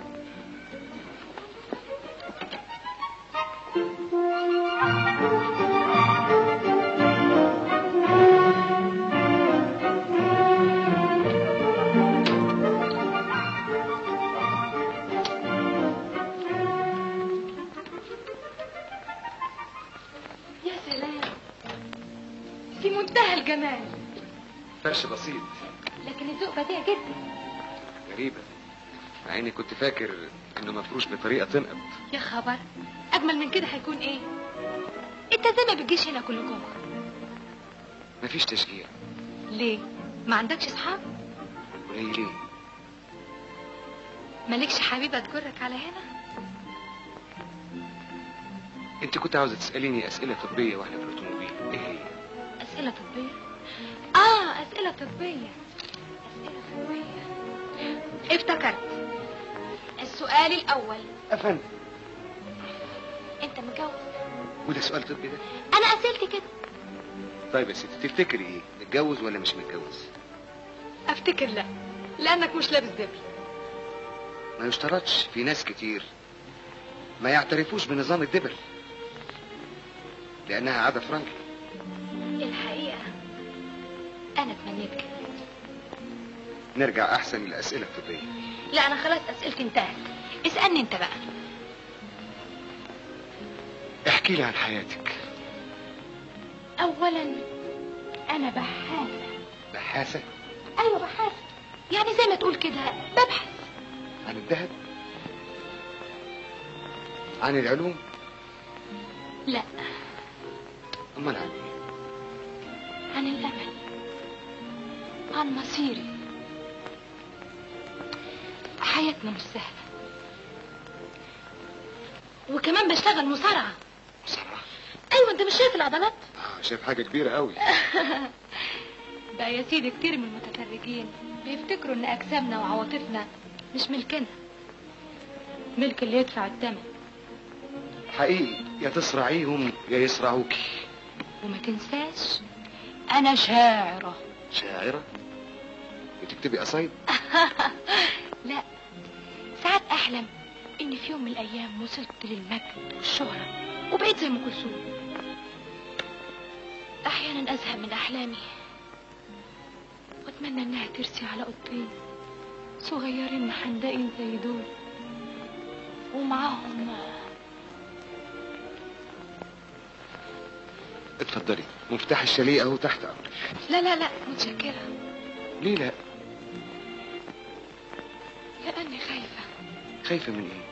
يا سلام في منتهى الجمال فرش بسيط لكن الذوق بديع جدا غريبه مع اني كنت فاكر انه مفروش بطريقه تنقض يا خبر اجمل من كده هيكون ايه انت زي ما بتجيش هنا كل جمعه مفيش تشجيع ليه ما عندكش اصحاب قليلين مالكش حبيبه تجرك على هنا انت كنت عاوزه تساليني اسئله طبيه واحنا في الاوتوموبيل ايه هي اسئله طبيه اه اسئله طبيه اسئله طبيه افتكرت السؤال الاول افندم انت متجوز وده سؤال طبي ده انا اسئلتي كده طيب يا ستي تفتكري ايه متجوز ولا مش متجوز افتكر لا لانك مش لابس دبل ما يشترطش في ناس كتير ما يعترفوش بنظام الدبل لانها عاده فرنكي الحقيقه انا اتمنيت كده نرجع احسن للاسئله الطبيه لا انا خلاص اسئلتي انتهت اسالني انت بقى احكي لي عن حياتك اولا انا بحاثه بحاثه ايوه بحاثه يعني زي ما تقول كده ببحث عن الذهب عن العلوم لا امال عن ايه عن الامل عن مصيري حياتنا مش سهله وكمان بشتغل مصارعه مصارعه ايوه انت مش شايف العضلات آه شايف حاجه كبيره قوي بقى يا سيدي كتير من المتفرجين بيفتكروا ان اجسامنا وعواطفنا مش ملكنا ملك اللي يدفع الثمن حقيقي يا تصرعيهم يا يصرعوكي وما تنساش انا شاعره شاعره بتكتبي قصايد لا ساعات احلم ان في يوم من الايام وصلت للمجد والشهره وبقيت زي ام كلثوم احيانا ازهق من احلامي واتمنى انها ترسي على قطين صغيرين محندقين زي دول ومعاهم اتفضلي مفتاح الشاليه اهو تحت امرك لا لا لا متشكره ليه لا لاني خايفه خايفه من ايه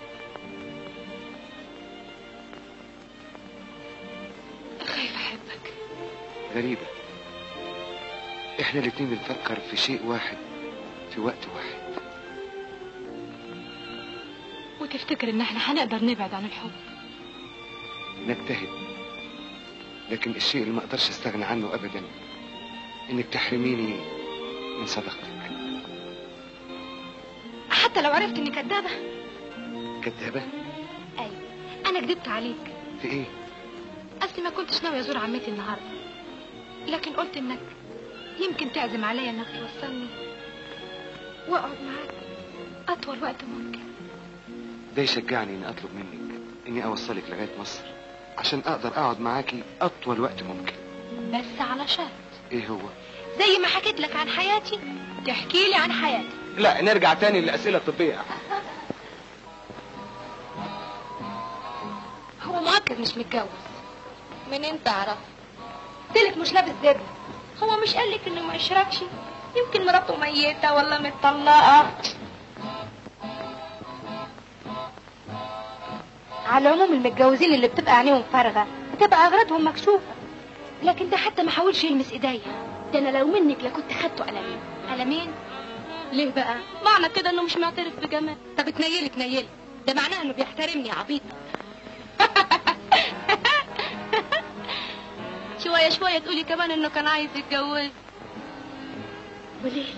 خايفه احبك غريبه احنا الاتنين بنفكر في شيء واحد في وقت واحد وتفتكر ان احنا هنقدر نبعد عن الحب نجتهد لكن الشيء اللي ما اقدرش استغنى عنه ابدا انك تحرميني من صداقتك حتى لو عرفت اني كدابه كدابه ايوه انا كدبت عليك في ايه اصلي ما كنتش ناوي ازور عمتي النهارده لكن قلت انك يمكن تعزم عليا انك توصلني واقعد معاك اطول وقت ممكن ده يشجعني اني اطلب منك اني اوصلك لغايه مصر عشان اقدر اقعد معاكي اطول وقت ممكن بس على شرط ايه هو زي ما حكيت لك عن حياتي تحكي لي عن حياتي لا نرجع تاني للاسئله الطبيه هو مؤكد مش متجوز منين تعرف قلتلك مش لابس دبل هو مش قالك انه ما يشربش يمكن مراته ميتة ولا متطلقة على العموم المتجوزين اللي بتبقى عينيهم فارغة بتبقى أغراضهم مكشوفة لكن ده حتى ما حاولش يلمس ايديا ده انا لو منك لكنت خدته قلمين قلمين ليه بقى معنى كده انه مش معترف بجمال طب اتنيلي اتنيلي ده معناه انه بيحترمني يا عبيط شوية شوية تقولي كمان انه كان عايز يتجوز وليه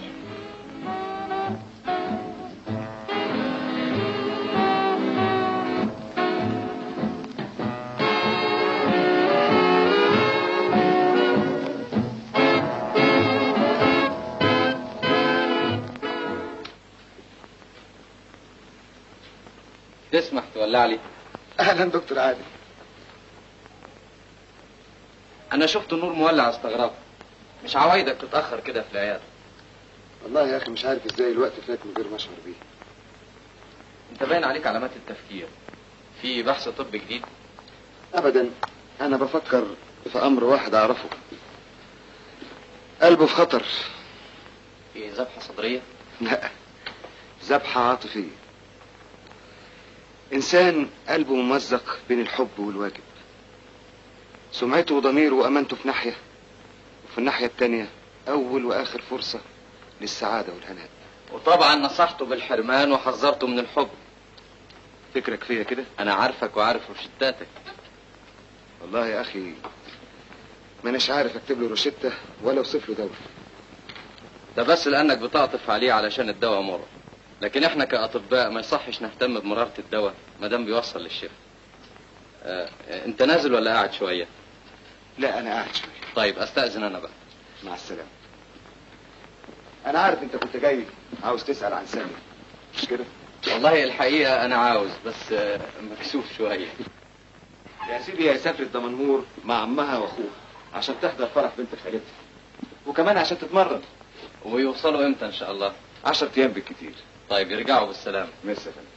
تسمح تولع لي اهلا دكتور عادل انا شفت النور مولع استغربت مش عوايدك تتاخر كده في العياده والله يا اخي مش عارف ازاي الوقت فات من غير ما اشعر بيه انت باين عليك علامات التفكير في بحث طب جديد ابدا انا بفكر في امر واحد اعرفه قلبه في خطر في ذبحه صدريه لا ذبحة عاطفية إنسان قلبه ممزق بين الحب والواجب سمعته وضميره وأمانته في ناحية وفي الناحية التانية أول وآخر فرصة للسعادة والهناء وطبعا نصحته بالحرمان وحذرته من الحب فكرك فيا كده انا عارفك وعارف روشتاتك والله يا أخي ما أناش عارف أكتب له روشتة ولا أوصف له دواء ده بس لانك بتعطف عليه علشان الدواء مر لكن احنا كاطباء ما يصحش نهتم بمرارة الدواء ما دام بيوصل للشفاء آه، انت نازل ولا قاعد شويه لا أنا قاعد شوية طيب استاذن انا بقى مع السلامة أنا عارف أنت كنت جاي عاوز تسأل عن سامي مش كده؟ والله الحقيقه انا عاوز بس آه، مكسوف شويه يا سيدي هي سافرت دمنهور مع عمها واخوها عشان تحضر فرح بنت خالتها وكمان عشان تتمرن ويوصلوا امتى ان شاء الله عشر ايام بالكتير طيب يرجعوا بالسلامه ميرسي يا فندم.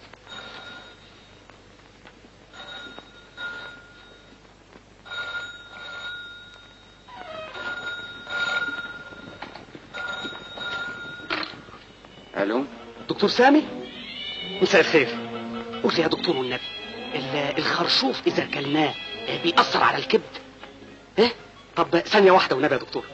الو دكتور سامي مساء الخير قول لي يا دكتور والنبي ال- الخرشوف اذا كلناه آه، بيأثر على الكبد ايه طب ثانية واحدة والنبي يا دكتور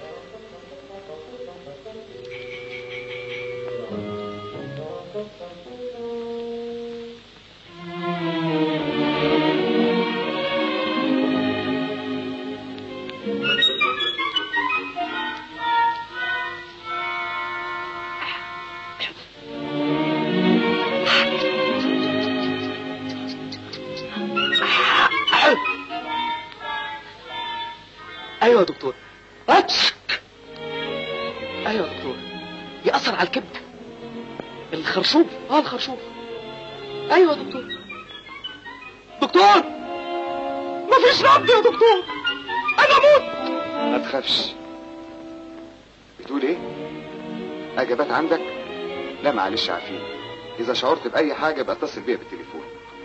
ايوه يا دكتور أتش! ايوه يا دكتور يأثر على الكبد الخرشوف اه الخرشوف ايوه يا دكتور دكتور مفيش رد يا دكتور انا اموت ما تخافش بتقول ايه اجابات عندك لا معلش عارفين اذا شعرت باي حاجه يبقى اتصل بيا بالتليفون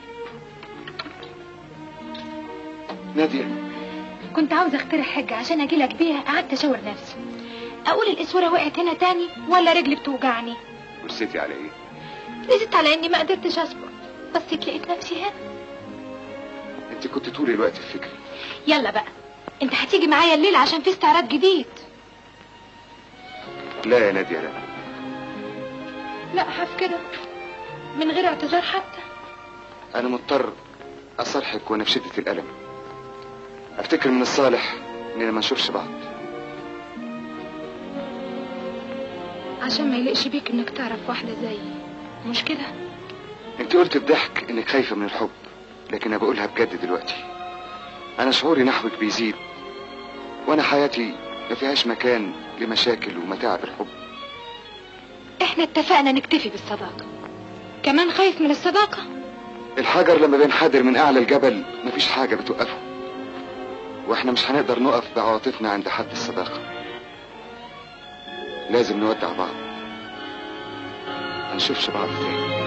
ناديه كنت عاوزة اخترع حاجة عشان اجيلك بيها قعدت اشاور نفسي اقول الاسورة وقعت هنا تاني ولا رجلي بتوجعني ورسيتي على ايه نسيت على اني ما قدرتش اصبر بصيت لقيت نفسي هنا انت كنت طول الوقت في فكري يلا بقى انت هتيجي معايا الليل عشان في استعراض جديد لا يا ناديه لا لا حاف كده من غير اعتذار حتى انا مضطر اصرحك وانا في شده الالم افتكر من الصالح اننا ما نشوفش بعض عشان ما يلقش بيك انك تعرف واحدة زيي مش كده انت قلت بضحك انك خايفه من الحب لكن انا بقولها بجد دلوقتي انا شعوري نحوك بيزيد وانا حياتي ما فيهاش مكان لمشاكل ومتاعب الحب احنا اتفقنا نكتفي بالصداقة كمان خايف من الصداقة الحجر لما بينحدر من اعلى الجبل مفيش حاجه بتوقفه واحنا مش هنقدر نقف بعواطفنا عند حد الصداقه لازم نودع بعض ما نشوفش بعض تاني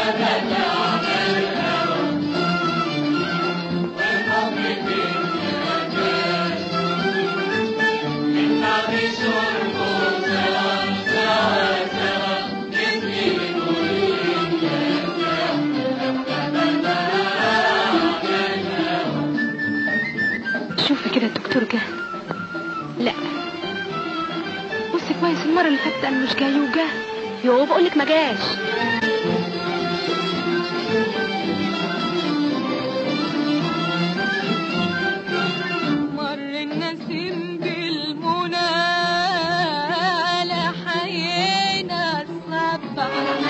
شوفي كده الدكتور جه لا بصي كويس المرة اللي فاتت انا مش جاي وجه يو بقول لك ما جاش مر النسيم بالمنى لحيينا الصبح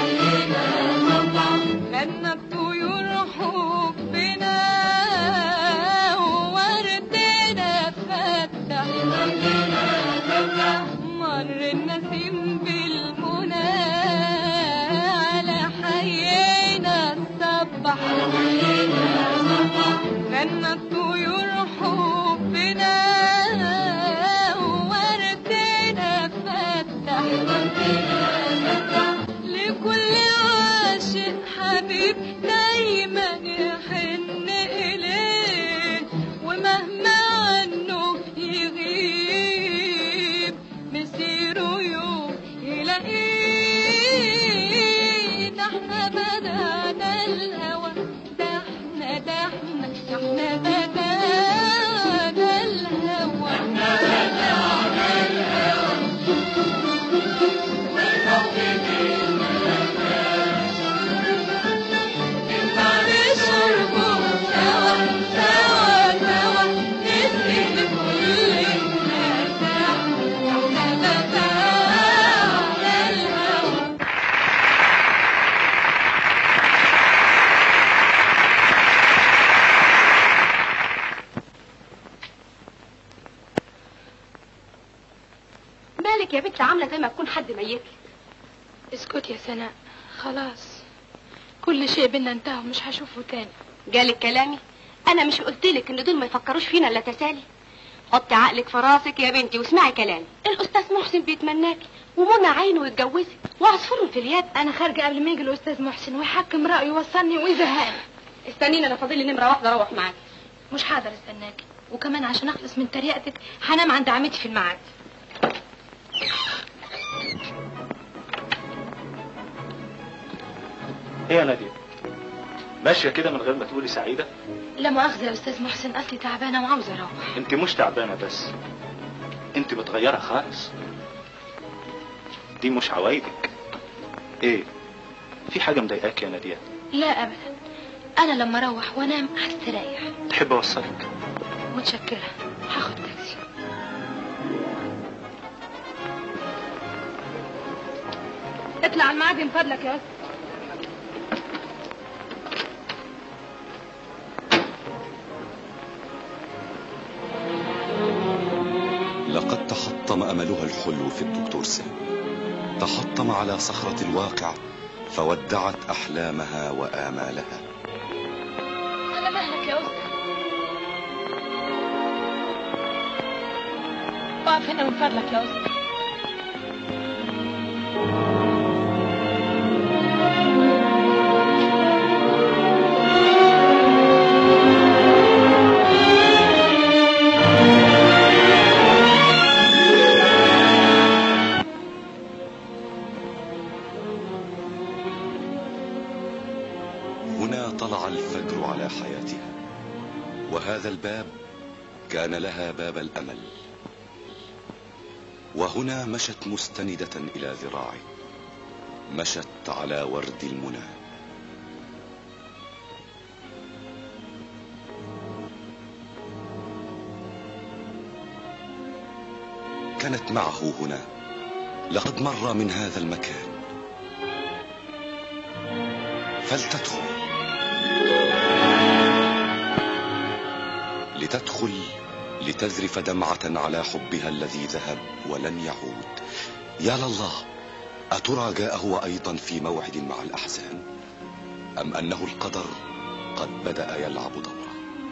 غنى الطيور حبنا ووردنا فتح مر النسيم بالمنى لحيينا الصبح غنى الطيور حبنا ووردنا فتح لكل عاشق حبيب دايما يحن إليه ومهما عنه يغيب مسيره يوم يلاقيه ده احنا بدأنا الهوى ده احنا ده احنا ده احنا بدأنا الهوى احنا بدأنا الهوى مالك يا بنت عامله زي ما تكون حد ميت اسكت يا سناء خلاص كل شيء بينا انتهى ومش هشوفه تاني جالك كلامي انا مش قلتلك ان دول ما يفكروش فينا الا تسالي حطي عقلك في راسك يا بنتي واسمعي كلامي الاستاذ محسن بيتمناكي ومنى عينه يتجوزك وعصفور في اليد انا خارجه قبل ما يجي الاستاذ محسن ويحكم رايه يوصلني ويزهقني استنيني انا فاضل لي نمره واحده اروح معاك مش هقدر استناكي وكمان عشان اخلص من تريقتك هنام عند عمتي في الميعاد ايه يا نادية ماشية كده من غير ما تقولي سعيدة لا مؤاخذه يا استاذ محسن اصلي تعبانه وعاوزه اروح انت مش تعبانة بس انت متغيرة خالص دي مش عوايدك ايه في حاجة مضايقاك يا نادية لا ابدا انا لما اروح وانام هستريح تحب اوصلك متشكره هاخد تاكسي اطلع على الميعاد من فضلك يا استاذ لقد تحطم أملها الحلو في الدكتور سامي تحطم على صخرة الواقع فودعت أحلامها وآمالها على مهلك يا استاذ اقف هنا من فضلك يا استاذ هنا طلع الفجر على حياتها وهذا الباب كان لها باب الأمل وهنا مشت مستندة إلى ذراعه مشت على ورد المنى كانت معه هنا لقد مر من هذا المكان فلتدخل لتدخل لتذرف دمعة على حبها الذي ذهب ولن يعود يا لله أترى جاء هو أيضا في موعد مع الأحزان أم أنه القدر قد بدأ يلعب دورا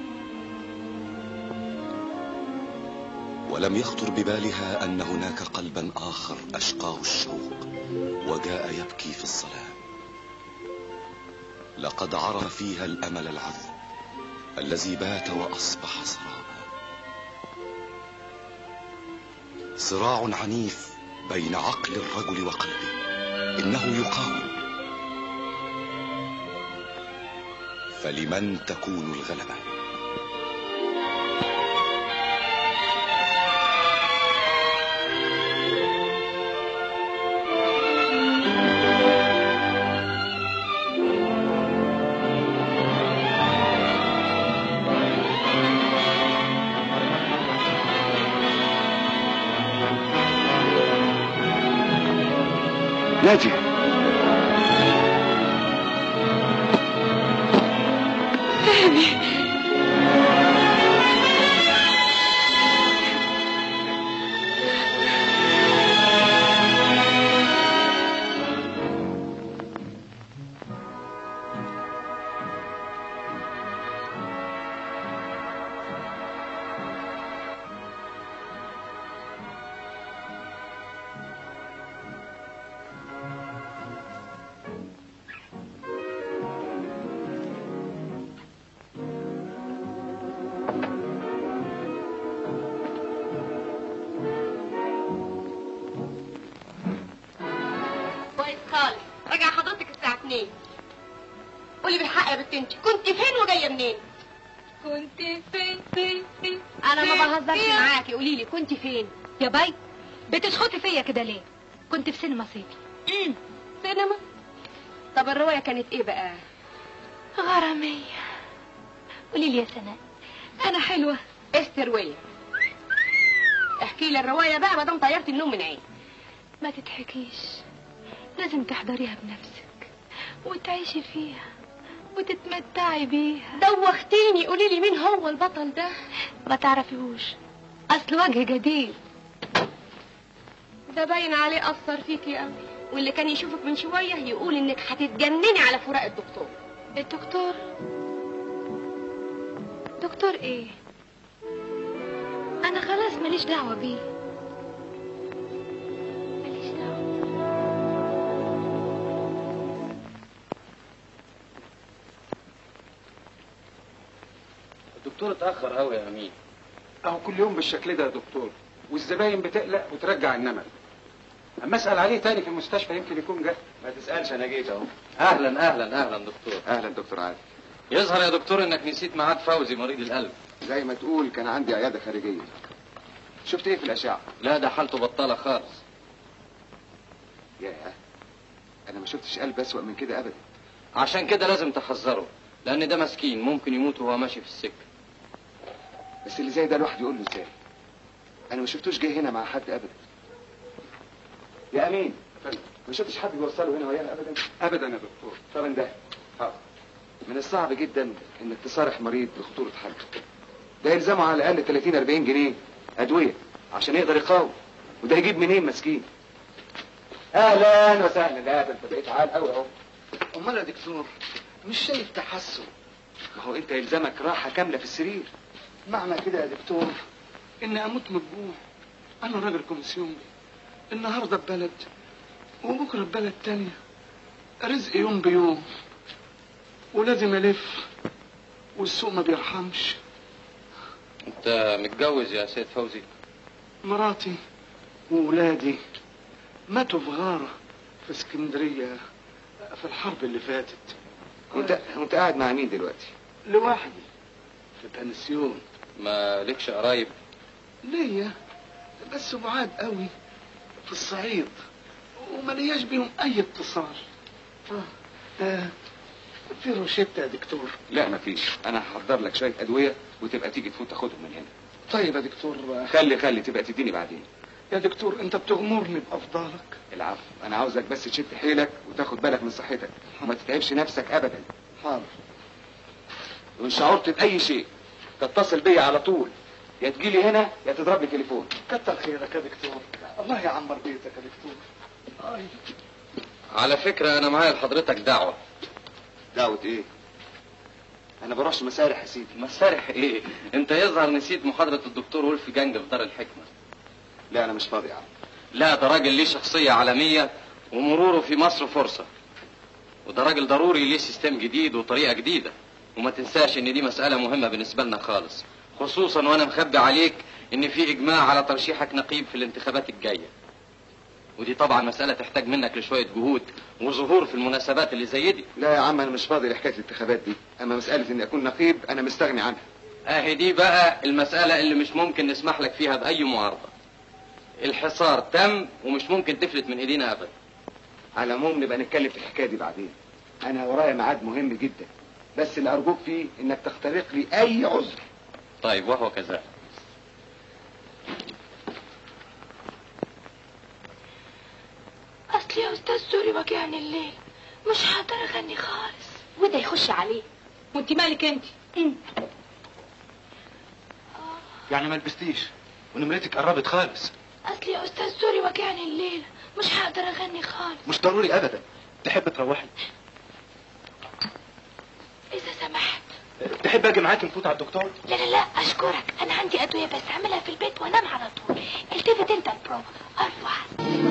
ولم يخطر ببالها أن هناك قلبا آخر أشقاه الشوق وجاء يبكي في الظلام لقد عرف فيها الأمل العذب الذي بات وأصبح سرابا صراع عنيف بين عقل الرجل وقلبه إنه يقاوم فلمن تكون الغلبه نادية كويس خالص راجع حضرتك الساعة 2 قولي بالحق يا بنت انت كنت فين وجاية منين؟ كنت فين فين فين انا ما فين؟ بهزرش فين؟ معاكي قولي لي كنت فين؟ يا باي بتشخطي فيا كده ليه كنت في سينما صيفي امم سينما طب الرواية كانت ايه بقى؟ غرامية قولي لي يا سناء انا حلوة استر ويليام احكي لي الرواية بقى ما دام طيرت النوم من عيني ما تضحكيش لازم تحضريها بنفسك وتعيشي فيها وتتمتعي بيها دوختيني قولي لي مين هو البطل ده؟ ما تعرفيهوش اصل وجه جديد ده باين عليه اثر فيكي قوي واللي كان يشوفك من شوية يقول انك هتتجنني على فراق الدكتور الدكتور دكتور ايه انا خلاص ماليش دعوة بيه ماليش دعوة الدكتور اتأخر قوي يا أمين اهو كل يوم بالشكل ده يا دكتور والزباين بتقلق وترجع النمل اما اسال عليه تاني في المستشفى يمكن يكون جه ما تسألش أنا جيت أهو أهلا أهلا أهلا دكتور أهلا دكتور عادل يظهر يا دكتور إنك نسيت ميعاد فوزي مريض القلب زي ما تقول كان عندي عيادة خارجية شفت إيه في الأشعة؟ لا ده حالته بطالة خالص ياه أنا ما شفتش قلب أسوأ من كده أبدا عشان كده لازم تحذره لأن ده مسكين ممكن يموت وهو ماشي في السكة بس اللي زي ده الواحد يقول له إزاي؟ أنا ما شفتوش جه هنا مع حد أبدا يا أمين ما شفتش حد بيوصله هنا ويانا أبدا ابدا يا دكتور طب ده حاضر من الصعب جدا انك تصارح مريض بخطورة حالته ده يلزمه على الاقل 30 40 جنيه ادوية عشان يقدر يقاوم وده يجيب منين مسكين اهلا وسهلا لا ده انت بقيت عال قوي اهو امال يا دكتور مش شايف تحسن ما هو انت يلزمك راحة كاملة في السرير معنى كده يا دكتور اني اموت من الجوع انا راجل كومسيوني النهارده ببلد وبكره ببلد تانية رزق يوم بيوم ولازم الف والسوق ما بيرحمش أنت متجوز يا سيد فوزي مراتي وولادي ماتوا في غارة في اسكندرية في الحرب اللي فاتت وانت وانت قاعد مع مين دلوقتي لوحدي في بنسيون ما لكش قرايب ليا بس بعاد قوي في الصعيد وما لياش بيهم اي اتصال آه. آه. في روشتة يا دكتور لا مفيش انا هحضر لك شوية ادوية وتبقى تيجي تفوت تاخدهم من هنا طيب يا دكتور خلي خلي تبقى تديني بعدين يا دكتور انت بتغمرني بافضالك العفو انا عاوزك بس تشد حيلك وتاخد بالك من صحتك وما تتعبش نفسك ابدا حاضر وان شعرت باي شيء تتصل بيا على طول يا تجيلي هنا يا تضرب لي تليفون كتر خيرك يا دكتور الله يعمر بيتك يا دكتور آي. على فكرة أنا معايا لحضرتك دعوة دعوة ايه انا بروحش مسارح يا سيدي مسارح إيه؟ أنت يظهر نسيت محاضرة الدكتور ولف جنج في دار الحكمة لا انا مش فاضي يا عم لا ده راجل ليه شخصية عالمية ومروره في مصر فرصة وده راجل ضروري ليه سيستم جديد وطريقة جديدة وما تنساش ان دي مسألة مهمة بالنسبة لنا خالص خصوصا وانا مخبي عليك ان في اجماع على ترشيحك نقيب في الانتخابات الجاية ودي طبعا مسألة تحتاج منك لشوية جهود وظهور في المناسبات اللي زي دي لا يا عم انا مش فاضي لحكايه الانتخابات دي اما مساله اني اكون نقيب انا مستغني عنها اهي دي بقى المسألة اللي مش ممكن نسمح لك فيها بأي معارضة الحصار تم ومش ممكن تفلت من ايدينا ابدا على العموم نبقى نتكلم في الحكايه دي بعدين انا ورايا ميعاد مهم جدا بس اللي ارجوك فيه انك تخترق لي اي عذر طيب وهو كذلك اصل يا استاذ سوري وجعني الليل مش هقدر اغني خالص وده يخش عليه وانت مالك انت يعني ما لبستيش ونمرتك قربت خالص اصل يا استاذ سوري وجعني الليل مش هقدر اغني خالص مش ضروري ابدا تحب تروحي اذا سمحت تحب اجي معاك نفوت على الدكتور لا لا لا اشكرك انا عندي ادويه بس اعملها في البيت وانام على طول التفت انت البروفا ارفع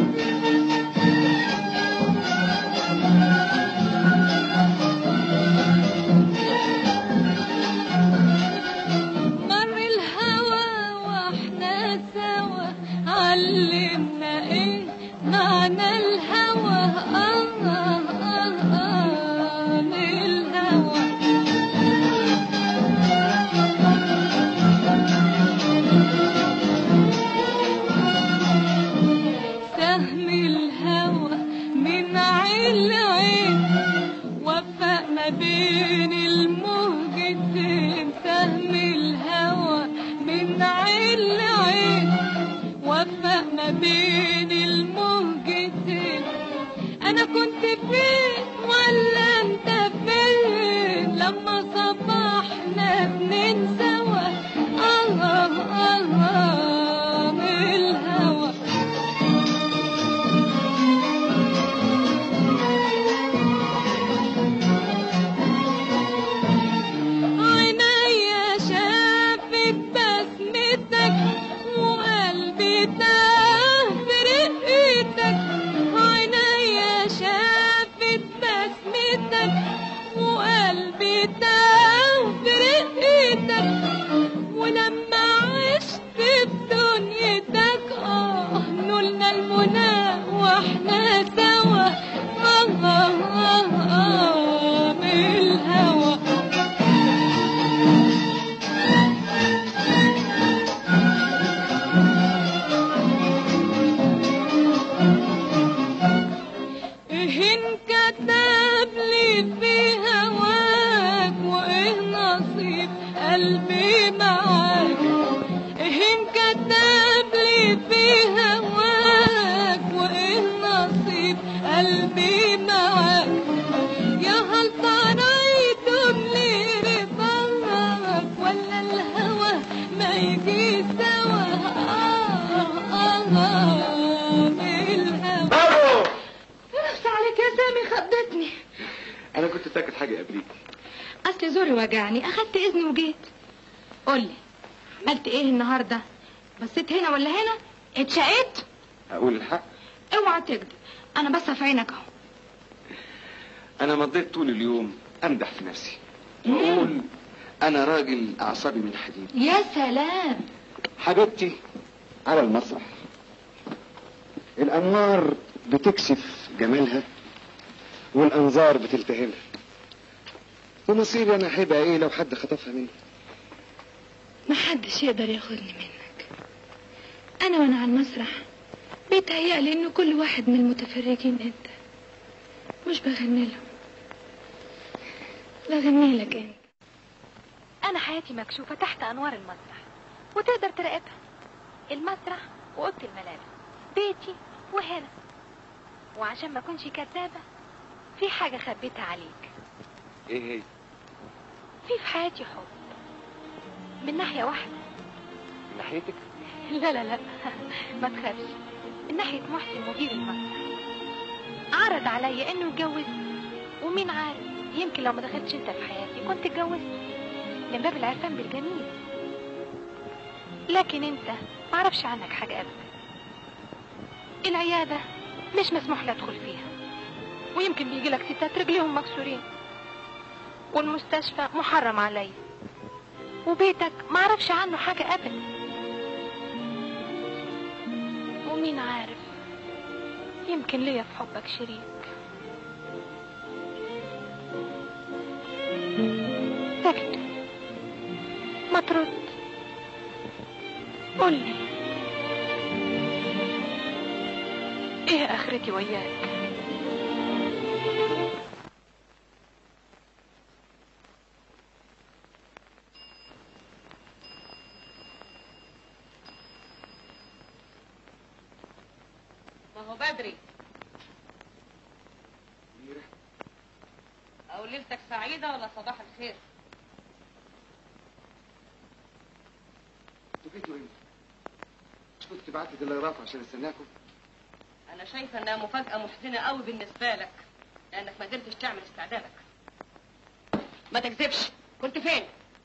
مر الهوى واحنا سوا علمنا ايه معنى الهوى آه آه آه آه الهوى سهم الهوى من عين لعين وفق ما بين الموجتين سهم الهوى من عين لعين وفق ما بين الموجتين انا كنت فين ولا انت فين لما صبحنا اتنين سوا الله الله من الهوى عينيا شافت بسمتك وقلبي تاه في رقتك عينيا شافت بسمتك وقلبي تاه في رقتك ولما عشت في دنيتك اه نلنا المنى واحنا سوا الله آه آه من الهوى إيه انكتب لي في هواك وإيه نصيب قلبي معاك إيه انكتب لي في هواك وإيه نصيب قلبي معاك يا هل طريت لي رضاك ولا الهوى ما يجي سوا آه آه آه بالهوى نفس عليك يا سامي خضتني انا كنت ساكت حاجه قبليك اصل زوري وجعني اخدت اذن وجيت قولي عملت ايه النهارده بصيت هنا ولا هنا اتشقيت اقول الحق اوعى تكذب انا بس في عينك اهو انا مضيت طول اليوم امدح في نفسي واقول انا راجل اعصابي من حديد يا سلام حبيبتي على المسرح الانوار بتكشف جمالها والانظار بتلتهمها ومصيري انا هيبقى ايه لو حد خطفها مني محدش يقدر ياخدني منك انا وانا على المسرح بيتهيألي ان كل واحد من المتفرجين انت مش بغني لهم بغني لك انت أنا حياتي مكشوفة تحت أنوار المسرح وتقدر تراقبها المسرح وأوضة الملابس بيتي وهنا وعشان ما أكونش كدابة في حاجة خبيتها عليك ايه هي في في حياتي حب من ناحية واحدة من ناحيتك لا لا لا ما تخافش من ناحية محسن مدير المسرح عرض عليا انه يتجوزني ومين عارف يمكن لو ما دخلتش انت في حياتي كنت اتجوزت من باب العرفان بالجميل لكن انت معرفش عنك حاجة ابدا العيادة مش مسموح لي ادخل فيها ويمكن بيجي لك ستات رجليهم مكسورين والمستشفى محرم عليا وبيتك معرفش عنه حاجة أبدا ومين عارف يمكن ليا في حبك شريك سكت ما ترد قولي ايه اخرتي وياك ما هو بدري او ليلتك سعيدة ولا صباح الخير انتوا جيتوا امتى؟ مش كنت تبعت لي تلغراف عشان استناكم؟ انا شايفة انها مفاجأة محزنة قوي بالنسبة لك لانك ما قدرتش تعمل استعدادك ما تكذبش كنت فين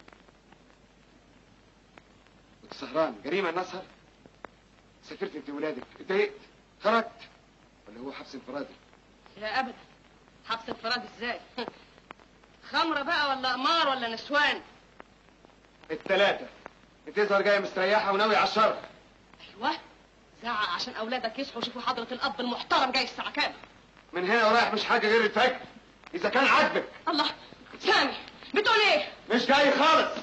كنت سهران جريمة نسهر سافرت انت ولادك اتضايقت خرجت ولا هو حبس انفرادي لا ابدا حبس انفراد ازاي خمرة بقى ولا قمار ولا نسوان التلاتة انت تظهر جاية مستريحة وناوي على الشر ايوه زعق عشان اولادك يصحوا يشوفوا حضرة الاب المحترم جاي الساعة كام من هنا ورايح مش حاجة غير الفجر إذا كان عاجبك الله سامي بتقول ايه مش جاي خالص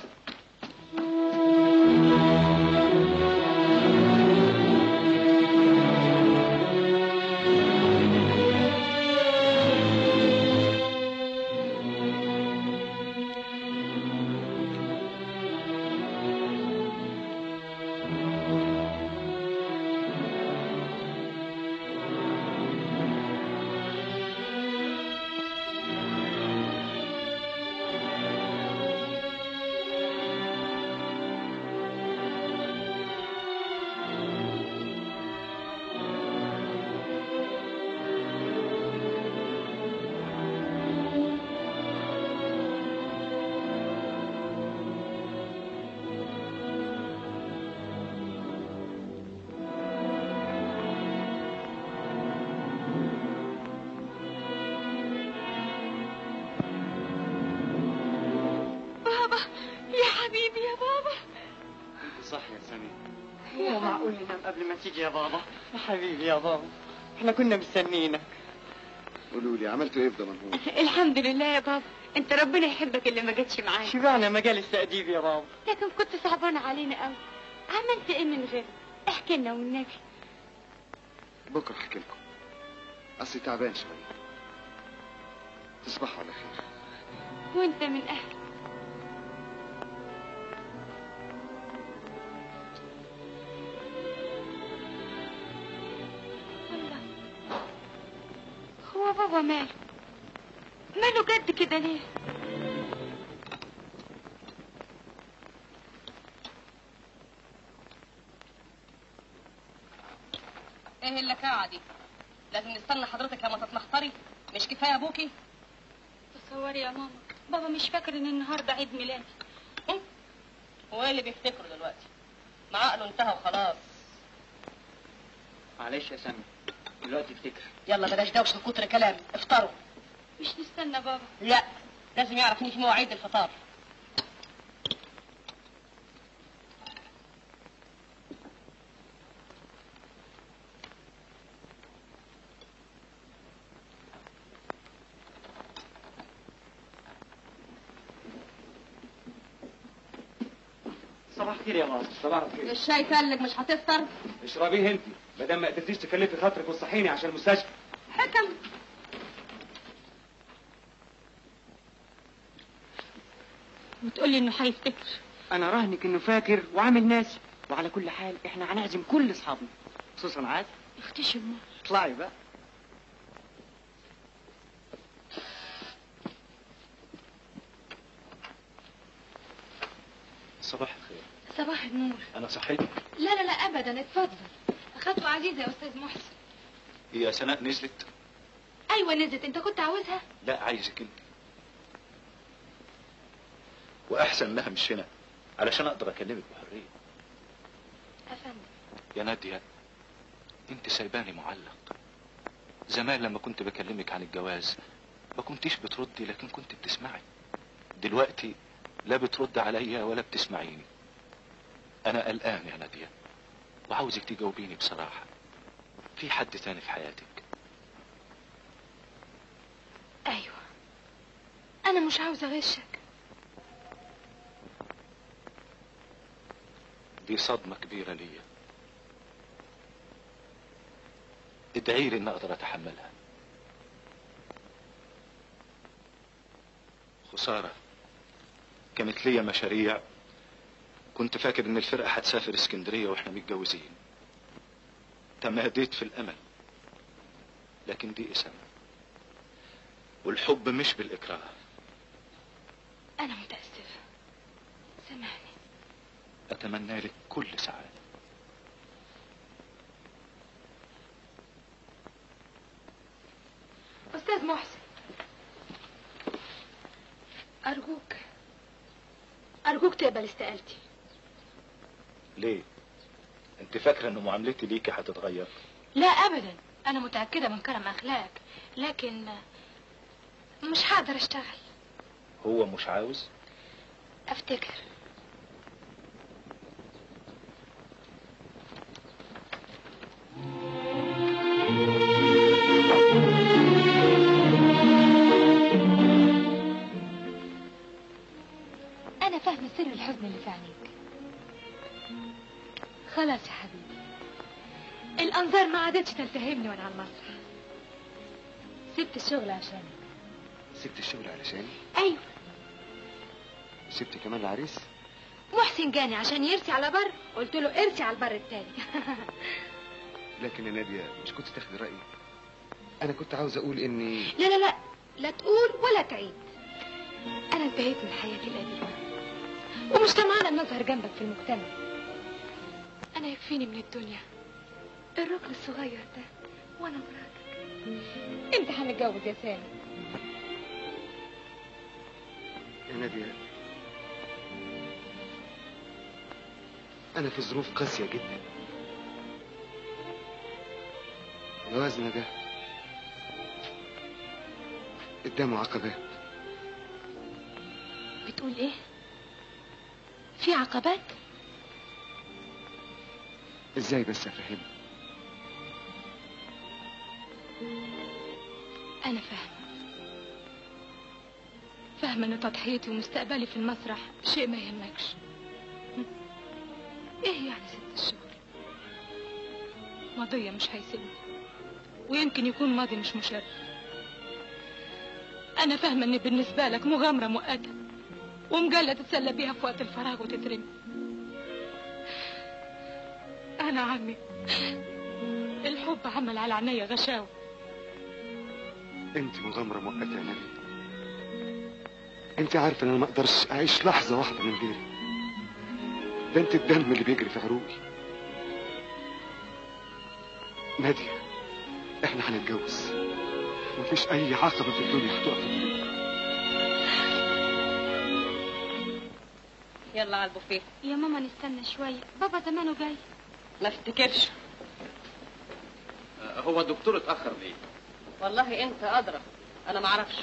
بابا يا حبيبي يا بابا صح يا سامي هو معقول ننام قبل ما تيجي يا بابا يا حبيبي يا بابا احنا كنا مستنيينك قولوا لي عملتوا ايه في دمنهور؟ الحمد لله يا بابا انت ربنا يحبك اللي ما جتش معانا شبعنا مجال التأديب يا بابا لكن كنت صعبان علينا قوي عملت ايه من غير احكي لنا والنبي بكرة احكي لكم أصلي تعبان شوية تصبحوا على خير وانت من اهل الله هو بابا ماله ماله جد كده ليه ايه اللكاعة دي لازم نستنى حضرتك لما تتمخطري مش كفاية ابوكي تصوري يا ماما بابا مش فاكر ان النهارده عيد ميلادي هو ايه اللي بيفتكره دلوقتي ما عقله انتهى وخلاص معلش يا سامي دلوقتي افتكر يلا بلاش دوشة كتر كلام افطروا مش نستنى بابا لا لازم يعرف ان في مواعيد الفطار صباح الخير يا بابا صباح الخير الشاي تلج مش هتفطر اشربيه انت ما دام ما قدرتيش تكلفي خاطرك وتصحيني عشان المستشفى حكم وتقولي انه هيفتكر انا راهنك انه فاكر وعامل ناسي وعلى كل حال احنا هنعزم كل اصحابنا خصوصا عاد اختي شمار اطلعي بقى صباح الخير صباح النور انا صحيت لا لا لا ابدا اتفضل خطوة عزيزة يا استاذ محسن هي سناء نزلت ايوه نزلت انت كنت عاوزها لا عايزك انت واحسن انها مش هنا علشان اقدر اكلمك بحريه افندم يا ناديه انت سايباني معلق زمان لما كنت بكلمك عن الجواز ما كنتيش بتردي لكن كنت بتسمعي دلوقتي لا بترد عليا ولا بتسمعيني انا قلقان يا نادية وعاوزك تجاوبيني بصراحة في حد تاني في حياتك ايوه انا مش عاوزه اغشك دي صدمة كبيرة ليا ادعي لي ان اقدر اتحملها خسارة كانت ليا مشاريع كنت فاكر ان الفرقة هتسافر اسكندرية واحنا متجوزين تماديت في الامل لكن دي اسم والحب مش بالاكراه انا متاسفه سامحني اتمنى لك كل سعادة استاذ محسن ارجوك ارجوك تقبل استقالتي ليه انت فاكرة ان معاملتي ليكي هتتغير لا ابدا انا متاكده من كرم اخلاقك لكن مش هقدر اشتغل هو مش عاوز افتكر انا فاهمه سر الحزن اللي في عينيك خلاص يا حبيبي الانظار ما عادتش تلتهمني وانا على المسرح سبت الشغل عشانك سبت الشغل علشاني ايوه سبت كمان العريس محسن جاني عشان يرسي على بر قلت له ارسي على البر التاني لكن يا نادية مش كنت تاخد رأيي أنا كنت عاوز أقول إني لا لا لا لا تقول ولا تعيد انا انتهيت من حياتي القديمه ومش طمعانه ان اظهر جنبك في المجتمع انا يكفيني من الدنيا الركن الصغير ده وانا مراتك امتى هنتجوز يا سامي يا نادية أنا في ظروف قاسية جدا جوازنا ده قدامه عقبات بتقول ايه في عقبات ازاي بس افهمك انا فاهمه فاهمه ان تضحيتي ومستقبلي في المسرح شيء ما يهمكش ايه يعني ست الشغل ماضية مش هيسيبني ويمكن يكون ماضي مش مشرف انا فاهمه ان بالنسبه لك مغامره مؤقته ومجله تتسلى بيها في وقت الفراغ وتترمي انا عمي الحب عمل على عينيا غشاوه انت مغامرة مؤقتة يا نادية انت عارفة ان انا ما اقدرش اعيش لحظة واحدة من غيرك ده انت الدم اللي بيجري في عروقي نادية احنا هنتجوز مفيش اي عقبة في الدنيا هتقف يلا على البوفيه يا ماما نستنى شويه بابا زمانه جاي ما افتكرش هو الدكتور اتأخر ليه؟ والله انت ادرى انا ما اعرفش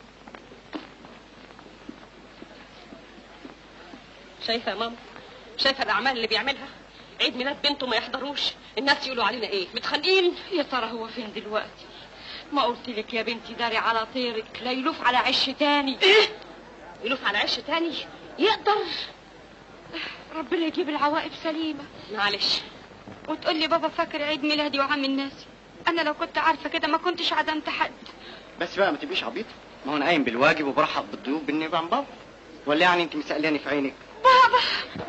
شايفه يا ماما شايفه الاعمال اللي بيعملها عيد ميلاد بنته ما يحضروش الناس يقولوا علينا ايه متخانقين يا ترى هو فين دلوقتي ما قلت لك يا بنتي داري على طيرك لا يلوف على عش تاني ايه يلوف على عش تاني يقدر ربنا يجيب العواقب سليمة معلش وتقول لي بابا فاكر عيد ميلادي وعم الناس انا لو كنت عارفة كده ما كنتش عدمت حد بس بقى ما تبقيش عبيط ما هو انا قايم بالواجب وبرحب بالضيوف بالنيابه عن بابا ولا يعني انت مسألاني في عينك بابا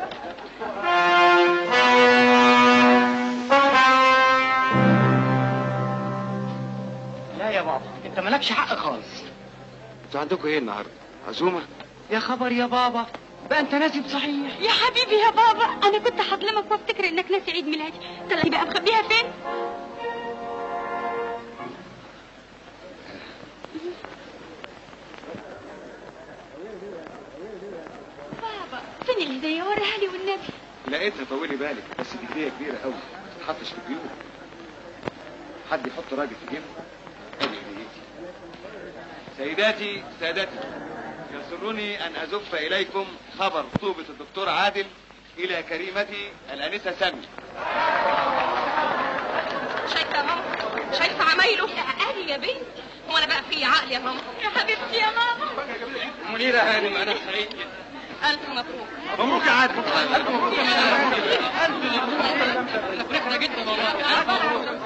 لا يا بابا انت مالكش حق خالص انتوا عندكم ايه النهارده عزومة يا خبر يا بابا بقى انت ناسي صحيح يا حبيبي يا بابا انا كنت هظلمك وافتكر انك ناسي عيد ميلادي طلعي بقى مخبيها فين بابا فين الهديه وريها لي والنبي لقيتها طولي بالك بس دي هدية كبيرة قوي ما تتحطش في الجيوب حد يحط راجل في جيبه سيداتي سادتي يسرني أن أزف إليكم خبر طوبة الدكتور عادل إلى كريمتي الأنسة سامي شايفه يا ماما شايفه عمايله يا اهلي يا بنت هو انا بقى في عقل يا ماما يا حبيبتي يا ماما منيرة هانم أنا سعيد جدا الف مبروك مبروك يا عادل ألف مبروك ألف مبروك فرحنا جدا والله ألف مبروك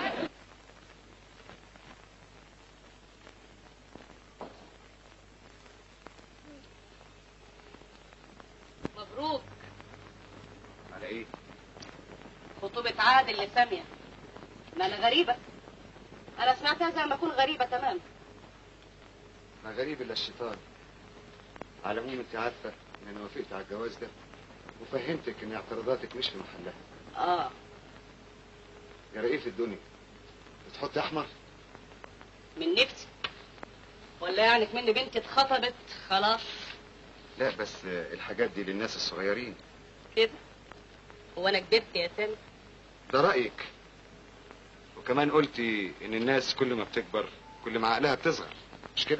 مبروك على ايه خطوبة عادل لسامية ما انا غريبة انا سمعتها زي ما اكون غريبة تمام ما غريب الا الشيطان على العموم انت عارفه ان انا وافقت على الجواز ده وفهمتك ان اعتراضاتك مش في محلها اه يا رقيق في الدنيا بتحط احمر من نفسي ولا يعني كمان بنتي اتخطبت خلاص لا بس الحاجات دي للناس الصغيرين كده هو انا كبرت يا سامي ده رايك وكمان قلتي ان الناس كل ما بتكبر كل ما عقلها بتصغر مش كده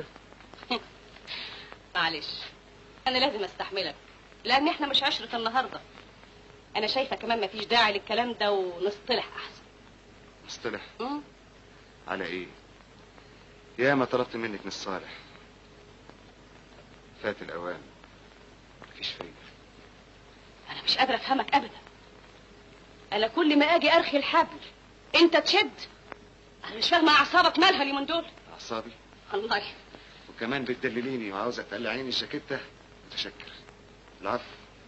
معلش انا لازم استحملك لان احنا مش عشرة النهاردة انا شايفة كمان مفيش داعي للكلام ده ونصطلح احسن مصطلح مم؟ على ايه يا ما طلبت منك من الصالح فات الاوان مفيش فايده انا مش قادرة افهمك ابدا انا كل ما اجي ارخي الحبل انت تشد انا مش فاهمة اعصابك مالها اليومين دول اعصابي الله وكمان بتدلليني وعاوزه تقلعيني الجاكيته متشكر العفو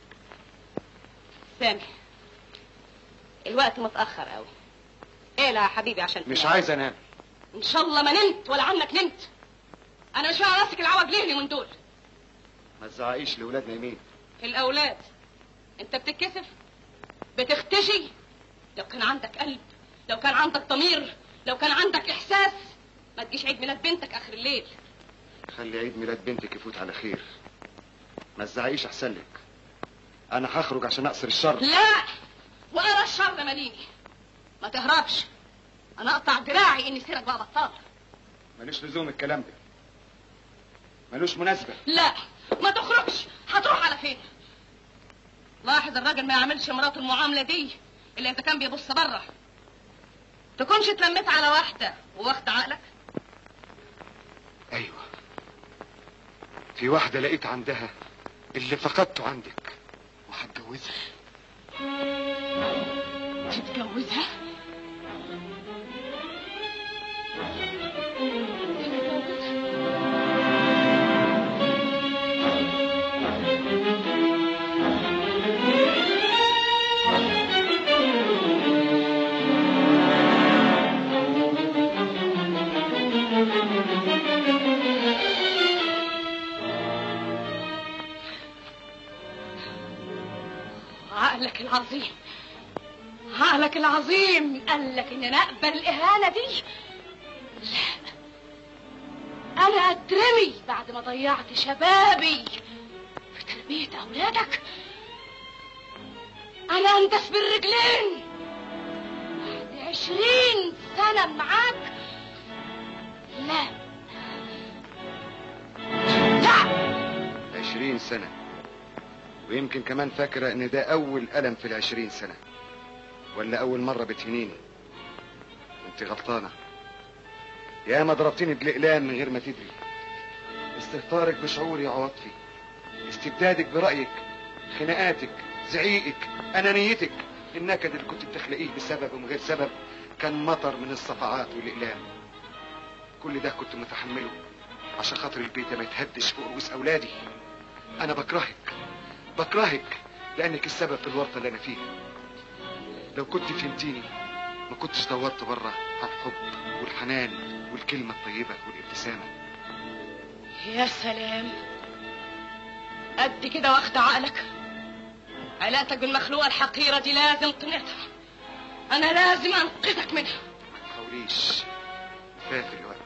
سامي الوقت متأخر قوي ايه لا يا حبيبي عشان مش تنام. عايز انام ان شاء الله ما نمت ولا عنك نمت انا مش فاهمة راسك العوج ليه اليومين دول ما تزعقيش لاولاد نايمين الاولاد انت بتتكسف بتختشي لو كان عندك قلب لو كان عندك ضمير لو كان عندك احساس ما تجيش عيد ميلاد بنتك اخر الليل خلي عيد ميلاد بنتك يفوت على خير ما تزعقيش احسن لك انا هخرج عشان اقصر الشر لا ولا الشر ماليني ما تهربش انا اقطع دراعي اني سيرك بقى بطال ملوش لزوم الكلام ده ملوش مناسبه لا ما تخرجش هتروح على فين لاحظ الراجل ما يعملش مراته المعامله دي الا اذا كان بيبص بره تكونش اتلميت على واحده واخد عقلك ايوه في واحده لقيت عندها اللي فقدته عندك وهتجوزها تتجوزها عقلك العظيم عقلك العظيم قال لك ان انا اقبل الاهانه دي لا انا اترمي بعد ما ضيعت شبابي في تربيه اولادك انا اندس بالرجلين بعد عشرين سنه معاك لا عشرين سنة ويمكن كمان فاكرة ان ده اول ألم في العشرين سنة ولا اول مرة بتهنيني انت غلطانة يا ما ضربتني بالاقلام من غير ما تدري استهتارك بشعوري يا عواطفي استبدادك برأيك خناقاتك زعيقك انانيتك النكد اللي كنت بتخلقيه بسبب ومن غير سبب كان مطر من الصفعات والاقلام كل ده كنت متحمله عشان خاطر البيت ما يتهدش فوق رؤوس اولادي انا بكرهك بكرهك لانك السبب في الورطه اللي انا فيها لو كنت فهمتيني ما كنتش دورت بره على الحب والحنان والكلمه الطيبه والابتسامه يا سلام قد كده واخد عقلك علاقتك بالمخلوقة الحقيرة دي لازم تنقطع أنا لازم أنقذك منها حاوليش فات الوقت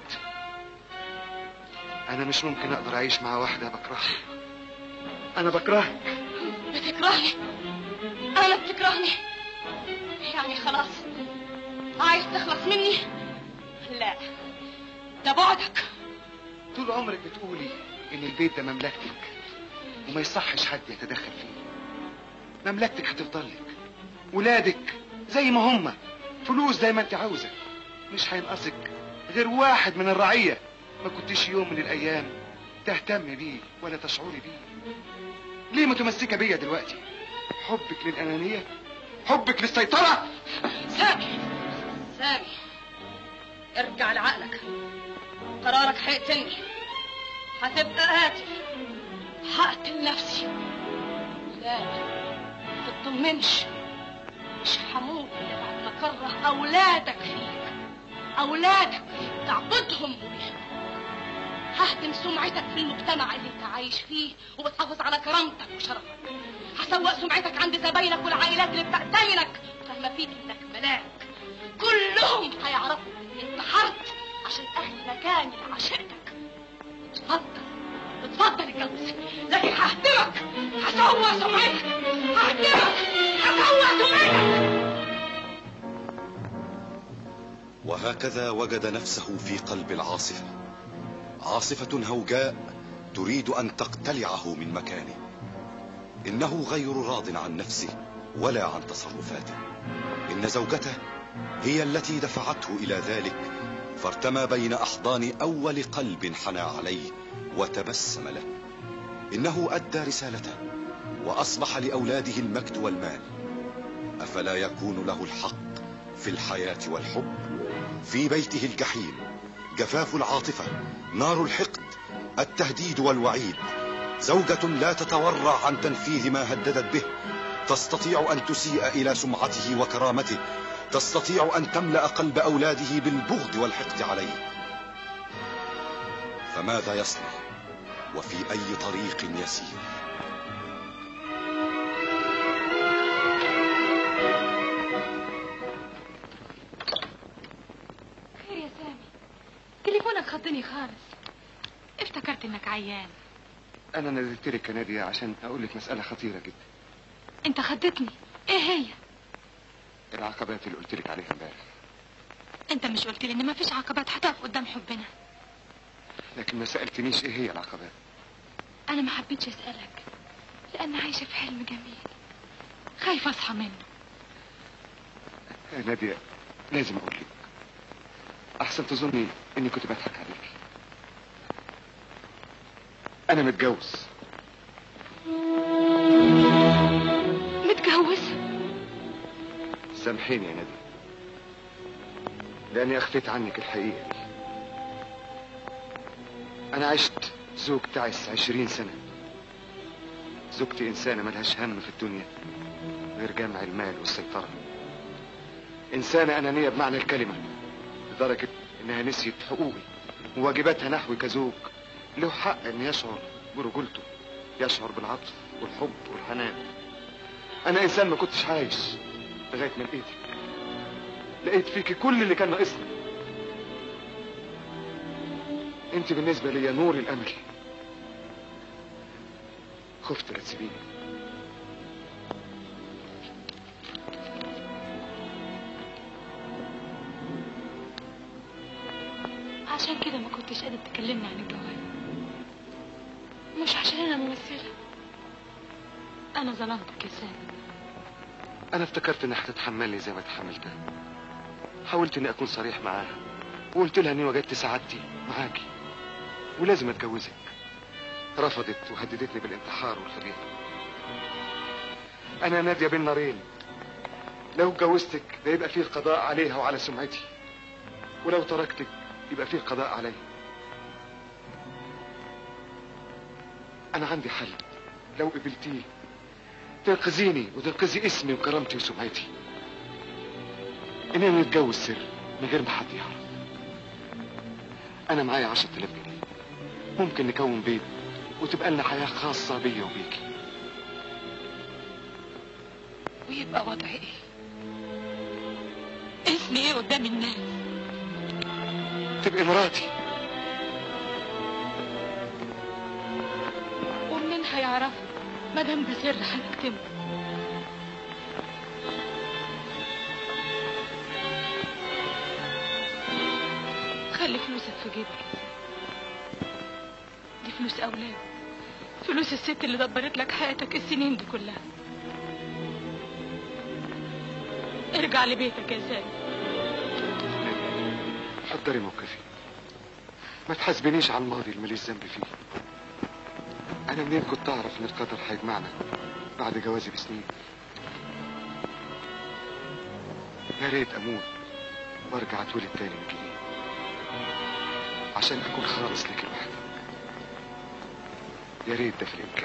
انا مش ممكن اقدر اعيش مع واحده بكرهها انا بكرهك بتكرهني أنا بتكرهني يعني خلاص عايز تخلص مني لا ده بعدك طول عمرك بتقولي ان البيت ده مملكتك وما يصحش حد يتدخل فيه مملكتك هتفضل لك ولادك زي ما هم فلوس زي ما انت عاوزه مش هينقصك غير واحد من الرعيه ما كنتش يوم من الايام تهتم بيه ولا تشعري بيه ليه متمسكه بيا دلوقتي حبك للانانيه حبك للسيطره سامي سامي ارجع لعقلك قرارك هيقتلني هتبقى قاتل هقتل نفسي لا ما تطمنش مش هموت إلا بعد ما اكره اولادك فيك اولادك تعبدهم وبيحبوك ههدم سمعتك في المجتمع اللي انت عايش فيه وبتحافظ على كرامتك وشرفك هسوق سمعتك عند زباينك والعائلات اللي بتأتمنك فاهمة فيك انك ملاك كلهم هيعرفوا اني انتحرت عشان اهل مكاني اللي عشقتك اتفضل اتفضل اتجوز لكن ههدمك هسوق سمعتك ههدمك هسوق سمعتك وهكذا وجد نفسه في قلب العاصفة عاصفة هوجاء تريد أن تقتلعه من مكانه إنه غير راض عن نفسه ولا عن تصرفاته إن زوجته هي التي دفعته إلى ذلك فارتمى بين أحضان أول قلب حنى عليه وتبسم له إنه أدى رسالته وأصبح لأولاده المجد والمال أفلا يكون له الحق في الحياة والحب في بيته الجحيم جفاف العاطفة نار الحقد التهديد والوعيد زوجة لا تتورع عن تنفيذ ما هددت به تستطيع أن تسيء إلى سمعته وكرامته تستطيع أن تملأ قلب أولاده بالبغض والحقد عليه فماذا يصنع وفي أي طريق يسير خير يا سامي تليفونك خضني خالص افتكرت انك عيان انا نزلت لك يا ناديه عشان اقول لك مساله خطيره جدا انت خضتني ايه هي العقبات اللي قلت لك عليها امبارح انت مش قلت لي ان مفيش عقبات هتقف قدام حبنا لكن ما سالتنيش ايه هي العقبات انا ما حبيتش اسالك لان عايشه في حلم جميل خايفه اصحى منه يا ناديه لازم اقول لك احسن تظني اني كنت بضحك عليك انا متجوز متجوز سامحيني يا ناديه لاني اخفيت عنك الحقيقه دي انا عشت زوج تعس عشرين سنه زوجتي انسانه ملهاش هم في الدنيا غير جمع المال والسيطره انسانه انانيه بمعنى الكلمه لدرجه انها نسيت حقوقي وواجباتها نحوي كزوج له حق ان يشعر برجولته يشعر بالعطف والحب والحنان انا انسان ما كنتش عايش لغايه ما لقيتك لقيت فيك كل اللي كان ناقصني انت بالنسبه لي نور الامل خفت لا تسيبيني عشان كده ما كنتش قادر تكلمني عن الجواز مش عشان انا ممثله انا ظلمتك يا سامي انا افتكرت انها هتتحملني زي ما تحملتها حاولت اني اكون صريح معاها وقلت لها اني وجدت سعادتي معاكي ولازم اتجوزك رفضت وهددتني بالانتحار والفضيحه انا ناديه بين نارين لو اتجوزتك ده يبقى فيه القضاء عليها وعلى سمعتي ولو تركتك يبقى فيه القضاء علي انا عندي حل لو قبلتيه تنقذيني وتنقذي اسمي وكرامتي وسمعتي اننا نتجوز سر من غير ما حد يعرف انا معايا عشرة آلاف جنيه ممكن نكون بيت وتبقى لنا حياة خاصة بيا وبيكي ويبقى وضعي ايه اسمي ايه قدام الناس تبقي مراتي ومنين هيعرفوا ما دام ده سر هنكتمه خلي فلوسك في جيبك يا سامي. فلوس أولاد فلوس الست اللي دبرت لك حياتك السنين دي كلها ارجع لبيتك يا سامي قدري موقفي ما تحاسبنيش على الماضي اللي ماليش ذنب فيه انا منين كنت اعرف ان القدر هيجمعنا بعد جوازي بسنين يا ريت اموت وارجع اتولد تاني من جديد عشان اكون خالص لك لوحدك يا ريت ده في الامكان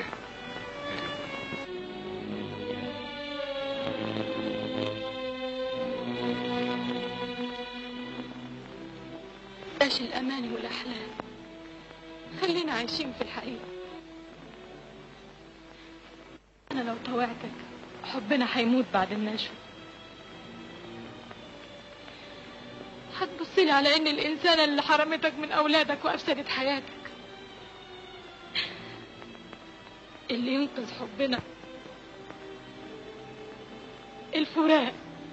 بلاش الأماني والأحلام خلينا عايشين في الحقيقة أنا لو طوعتك حبنا هيموت بعد النشوة هتبصلي على إن الإنسانة اللي حرمتك من أولادك وأفسدت حياتك اللي ينقذ حبنا الفراق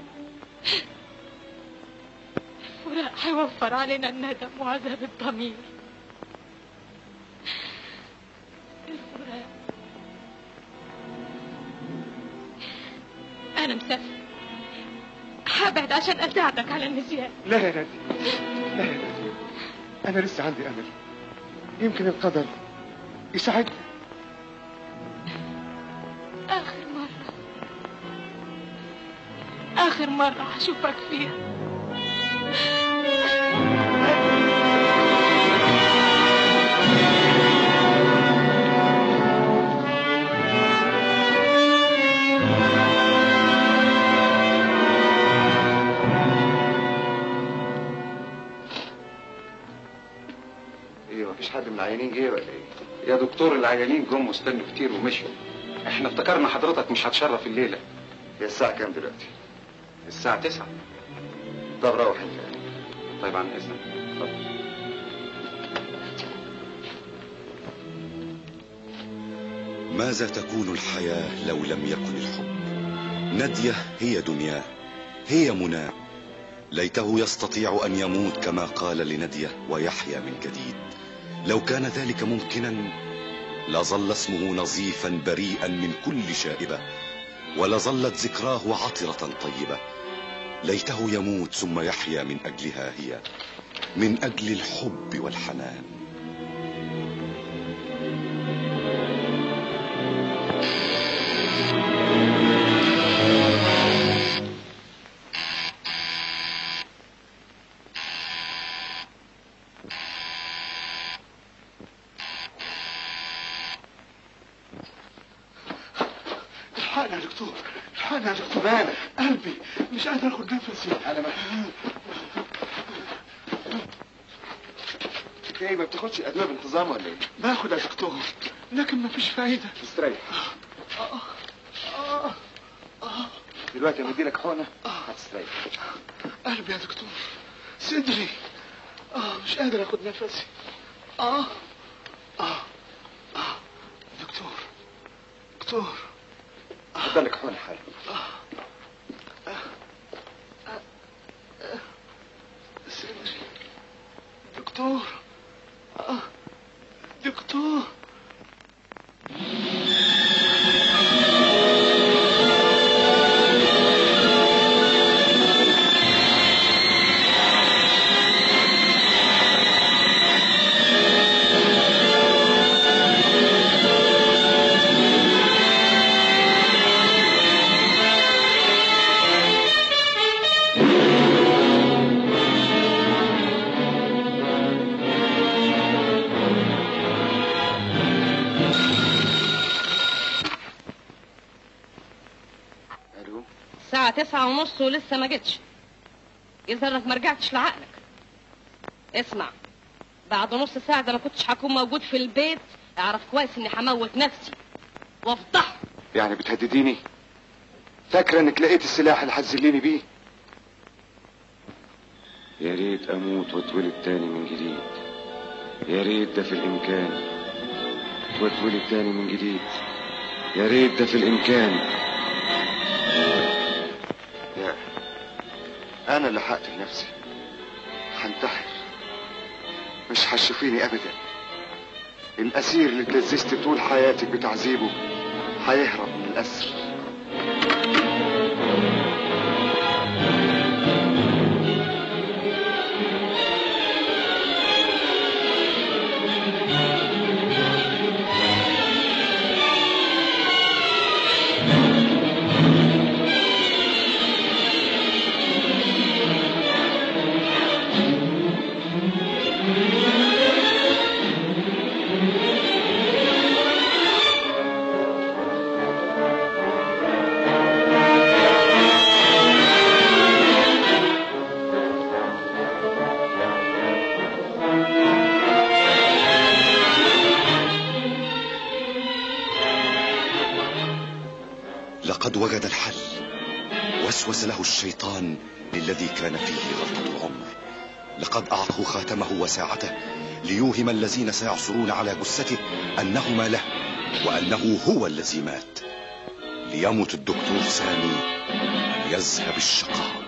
الفراق هيوفر علينا الندم وعذاب الضمير الفراق أنا مسافر هبعد عشان أساعدك على النسيان لا يا نادي لا يا نادي انا لسه عندي امل يمكن القدر يساعدني آخر مرة آخر مرة هشوفك فيها ايه مفيش حد من العيانين جه ولا ايه؟ يا دكتور العيانين جم واستنوا كتير ومشوا احنا افتكرنا حضرتك مش هتشرف الليله هي الساعة كام دلوقتي؟ الساعة 9 طب روح انت طيب عن اذنك اتفضل. ماذا تكون الحياة لو لم يكن الحب نادية هي دنياه هي مناه ليته يستطيع أن يموت كما قال لنادية ويحيا من جديد لو كان ذلك ممكنا لظل اسمه نظيفا بريئا من كل شائبة ولظلت ذكراه عطرة طيبة ليته يموت ثم يحيا من أجلها هي من أجل الحب والحنان الحقني يا دكتور الحقني يا دكتور مالك قلبي مش قادر اخد نفسي انا ما ايه ما بتاخدش ادويه بانتظام ولا ايه؟ باخد يا دكتور لكن مفيش فايدة استريح آه. آه. آه. دلوقتي لما اديلك حقنه هتستريح قلبي يا دكتور صدري اه مش قادر اخد نفسي اه اه اه دكتور دكتور ادالك حقنه حالا صدري دكتور آه. دكتور الو الساعة تسعة ونص ولسه ما جتش يظهر انك ما رجعتش لعقلك اسمع بعد نص ساعة ده ما كنتش هكون موجود في البيت اعرف كويس اني هموت نفسي وافضح يعني بتهدديني فاكرة انك لقيت السلاح اللي هتذليني بيه يا ريت اموت واتولد تاني من جديد يا ريت ده في الامكان واتولد تاني من جديد يا ريت ده في الامكان يا انا اللي هقتل نفسي هنتحر مش هتشوفيني ابدا الاسير اللي اتلذذت طول حياتك بتعذيبه هيهرب من الاسر لقد وجد الحل وسوس له الشيطان للذي كان فيه غلطة العمر لقد أعطه خاتمه وساعته ليوهم الذين سيعثرون على جثته أنهما له وأنه هو الذي مات ليمت الدكتور سامي يذهب الشقاء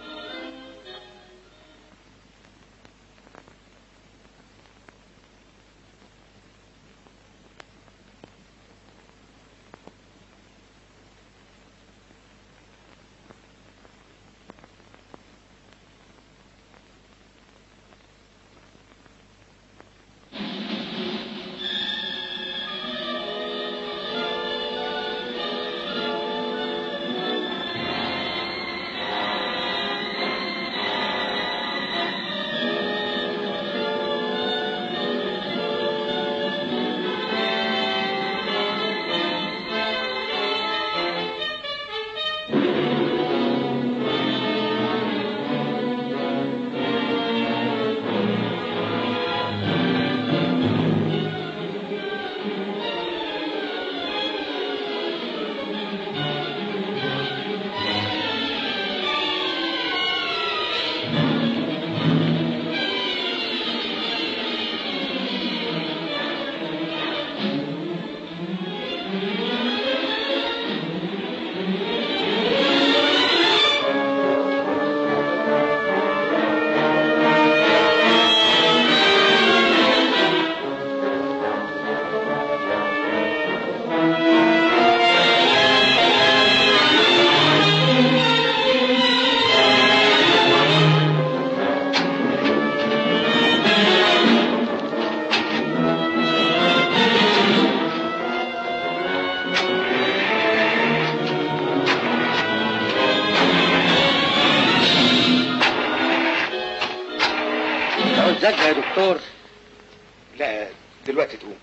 زجة يا دكتور لا دلوقتي تقوم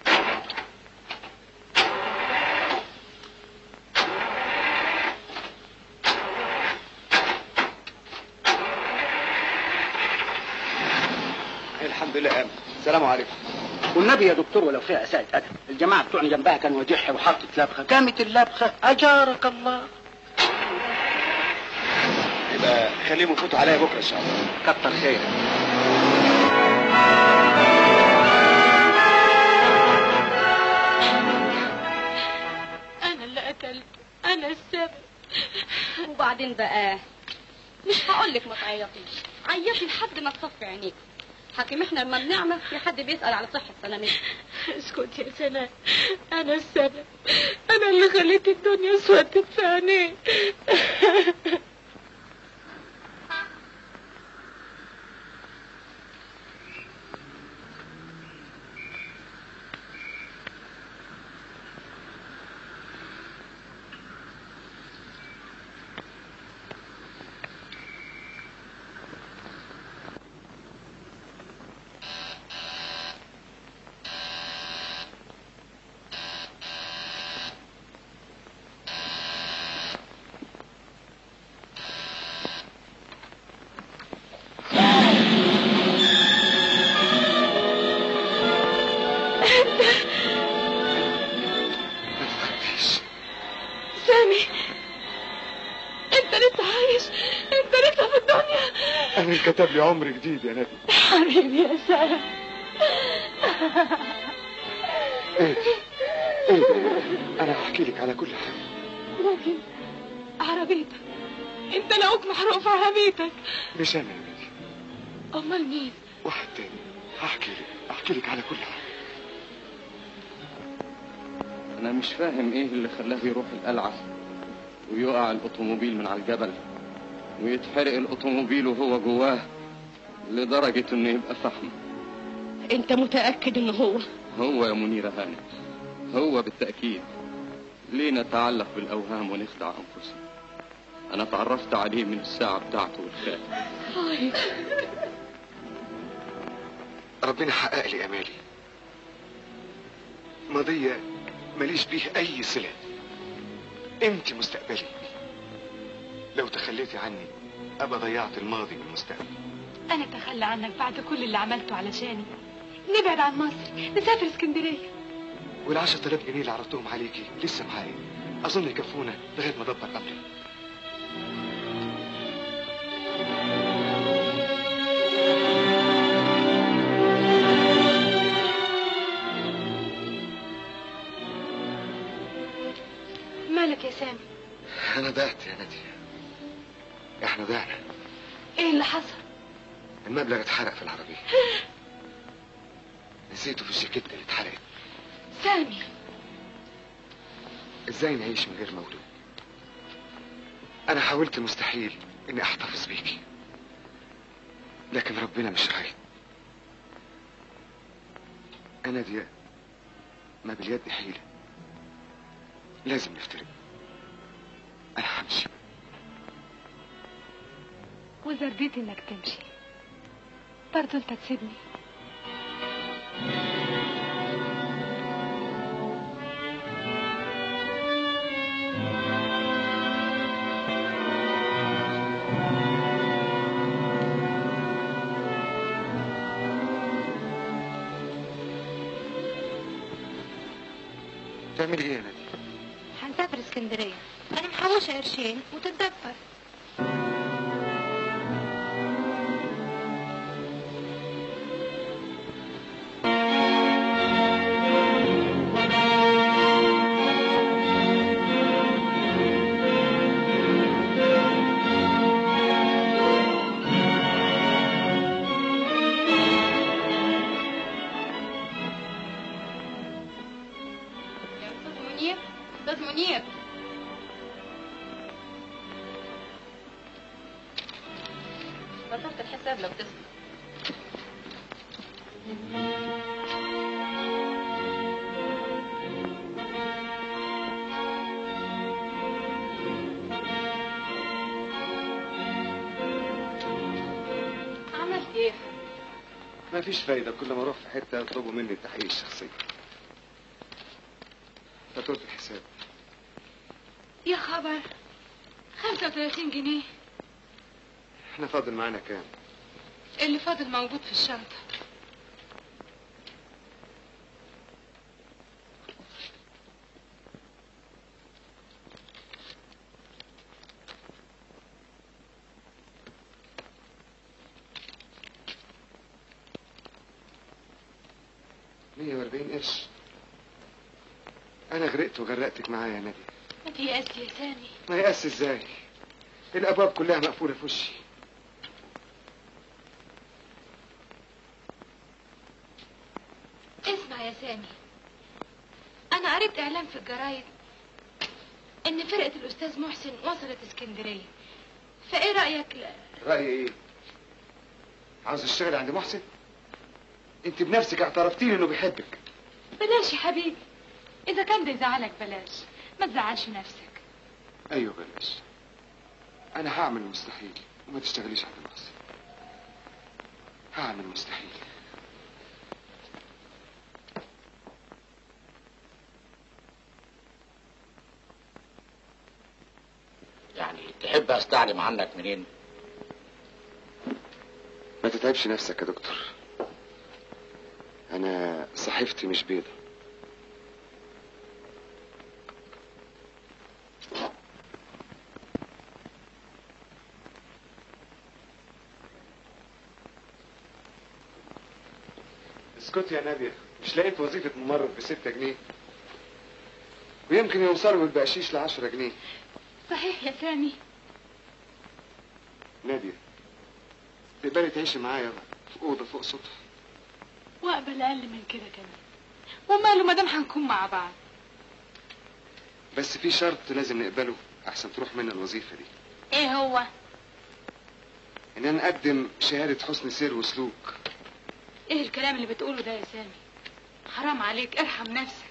الحمد لله قام السلام عليكم والنبي يا دكتور ولو فيها اساءة ادب الجماعه بتوعنا جنبها كانوا يجح وحطت لبخه قامت اللبخه اجارك الله يبقى خليهم يفوتوا عليا بكره ان شاء الله كتر خيرك انا اللي قتلت انا السبب وبعدين بقى مش هقول لك ما تعيطيش عيطي لحد ما تصفي عينيك حكيم احنا لما بنعمل في حد بيسأل على صحة سلامتك اسكت يا سناء انا السبب انا اللي خليت الدنيا اسودت في عينيه سامي انت لسه عايش انت لسه في الدنيا انا كتب لي عمر جديد يا نبي حبيبي يا سامي ايه ايه انا هحكي لك على كل حاجه لكن عربيتك انت لقوك محروق في عربيتك مش انا يا نبي امال مين واحد تاني هحكي لك هحكي لك على كل حاجه انا مش فاهم ايه اللي خلاه يروح القلعة ويقع الاوتوموبيل من على الجبل ويتحرق الاوتوموبيل وهو جواه لدرجة انه يبقى فحم انت متأكد انه هو هو يا منيرة هانم هو بالتأكيد ليه نتعلق بالأوهام ونخدع أنفسنا أنا تعرفت عليه من الساعة بتاعته والخاتم ربنا حقق لي امالي ماضية ماليش بيه اي صلة انت مستقبلي لو تخليتي عني ابقى ضيعت الماضي والمستقبل انا اتخلى عنك بعد كل اللي عملته علشاني نبعد عن مصر نسافر اسكندريه والعشرة آلاف جنيه اللي عرضتهم عليكي لسه معايا اظن يكفونا لغايه ما ادبر امري مالك يا سامي انا ضعت يا نادية احنا ضعنا ايه اللي حصل المبلغ اتحرق في العربية نسيته في الجاكيتة اللي اتحرقت سامي ازاي نعيش من غير مولود انا حاولت المستحيل اني احتفظ بيكي لكن ربنا مش رايد انا دي ما باليد حيلة لازم نفترق انا همشي واذا رضيت انك تمشي برضه انت تسيبني تعملي ايه يا نادية هنسافر اسكندرية انا محوشة قرشين وتتدبر منير استاذ منير فاتورة الحساب لو تسمع عملت ايه؟ ما فيش فايدة كل ما اروح في حتة يطلبوا مني التحقيق الشخصي فاتورة الحساب يا خبر 35 جنيه احنا فاضل معانا كام اللي فاضل موجود في الشنطة مية واربعين قرش انا غرقت وغرقتك معايا يا نادية ما تيأس يا سامي ما يأس ازاي الابواب كلها مقفولة في وشي اسمع يا سامي انا قريت اعلان في الجرايد ان فرقة الاستاذ محسن وصلت اسكندرية فايه رأيك ل... رأيي ايه عاوز اشتغل عند محسن انت بنفسك اعترفتي لي انه بيحبك بلاش يا حبيبي اذا كان ده يزعلك بلاش ما تزعلش نفسك ايوه بلاش انا هعمل المستحيل وما تشتغليش عند محسن هعمل المستحيل يعني تحب استعلم عنك منين ما تتعبش نفسك يا دكتور انا صحيفتي مش بيضة اسكت يا نادية مش لقيت وظيفة ممرض بستة جنيه ويمكن يوصلوا بالبقشيش لعشرة جنيه صحيح يا سامي نادية تقبلي تعيشي معايا في أوضة فوق سطح واقبل اقل من كده كمان وماله ما دام هنكون مع بعض بس في شرط لازم نقبله احسن تروح منا الوظيفه دي ايه هو اننا نقدم شهاده حسن سير وسلوك ايه الكلام اللي بتقوله ده يا سامي حرام عليك ارحم نفسك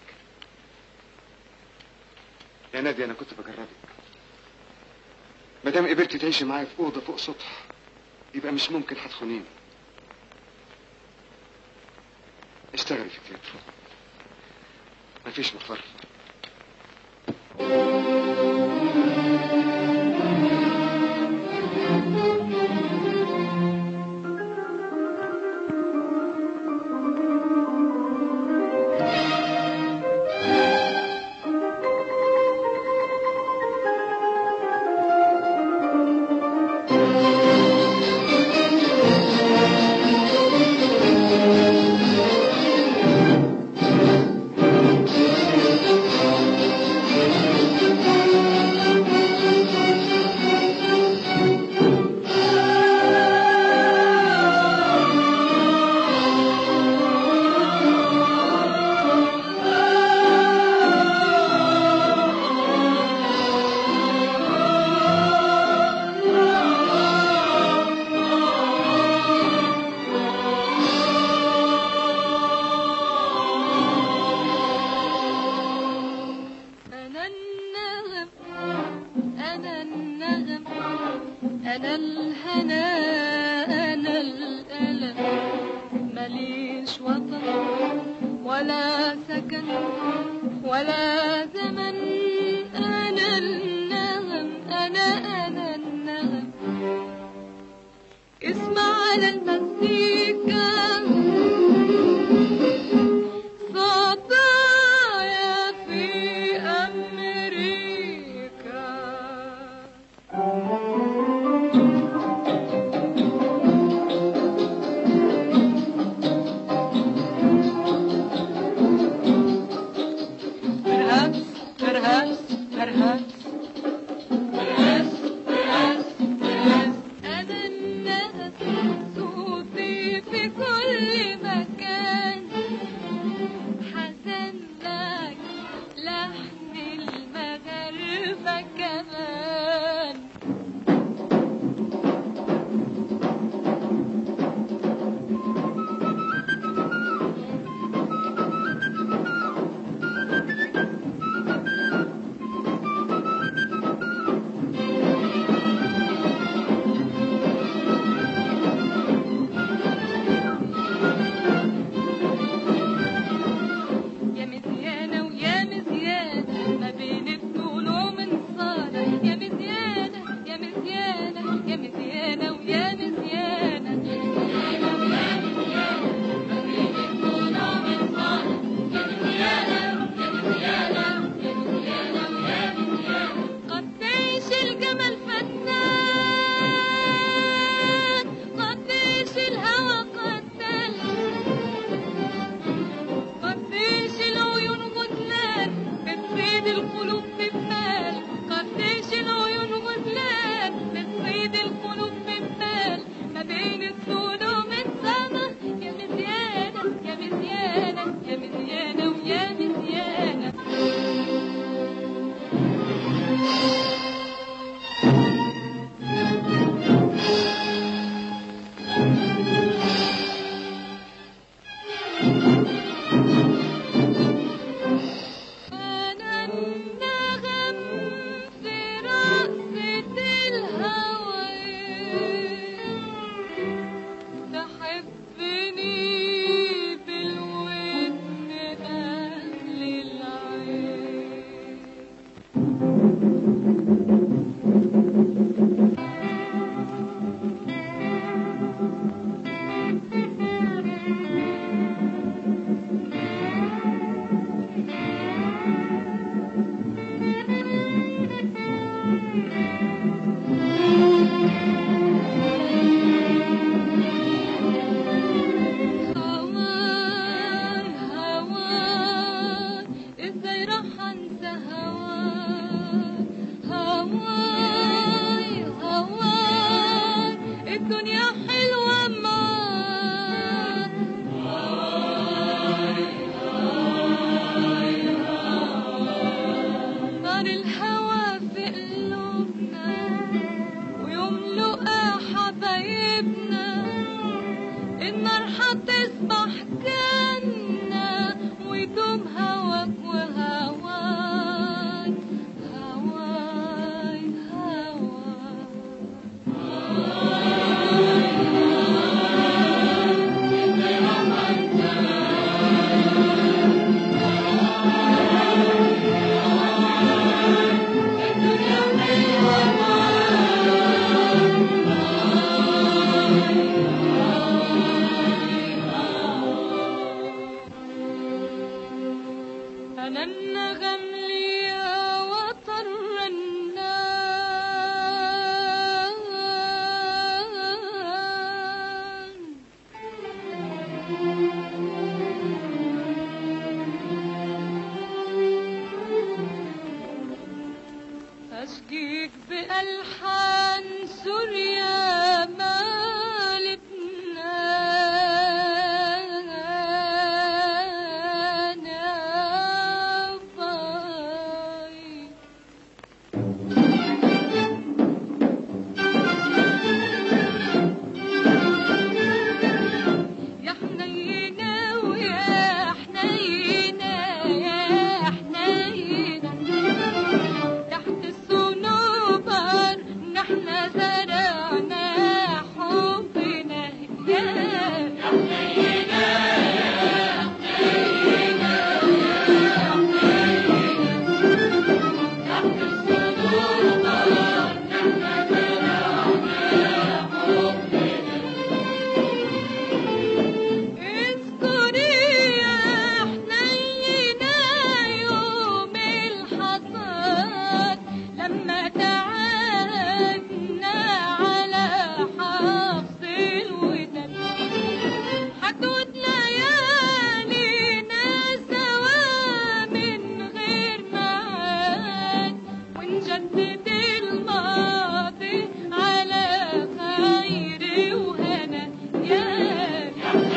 يا نادي انا كنت بجربك ما دام قبلتي تعيشي معايا في اوضه فوق سطح يبقى مش ممكن هتخونيني اشتغلي في التياترو مفيش مفر أنا النغم أنا النغم أنا الهنا أنا الألم ماليش وطن ولا سكن ولا زمن أنا النغم أنا أنا النغم اسمع على المزيكا صبايا في أمريكا Perhaps, perhaps, perhaps. أنا الناس صوتي في أنا النغم لي وطر النار أشقيك بألحان سوريا ما لبنان يا باي يا حنينة ويا حنينة يا حنينة تحت الصنوبر نحن زرعنا حبنا يا حنينة يا حنينة يا حنينة تحت الصنوبر نحن زرعنا حبنا اذكري يا حنينة يوم الحصاد لما تعبنا على حفظ الوداد حدود ليالينا سوا من غير معاد ونجدد الماضي على خير وهنا يا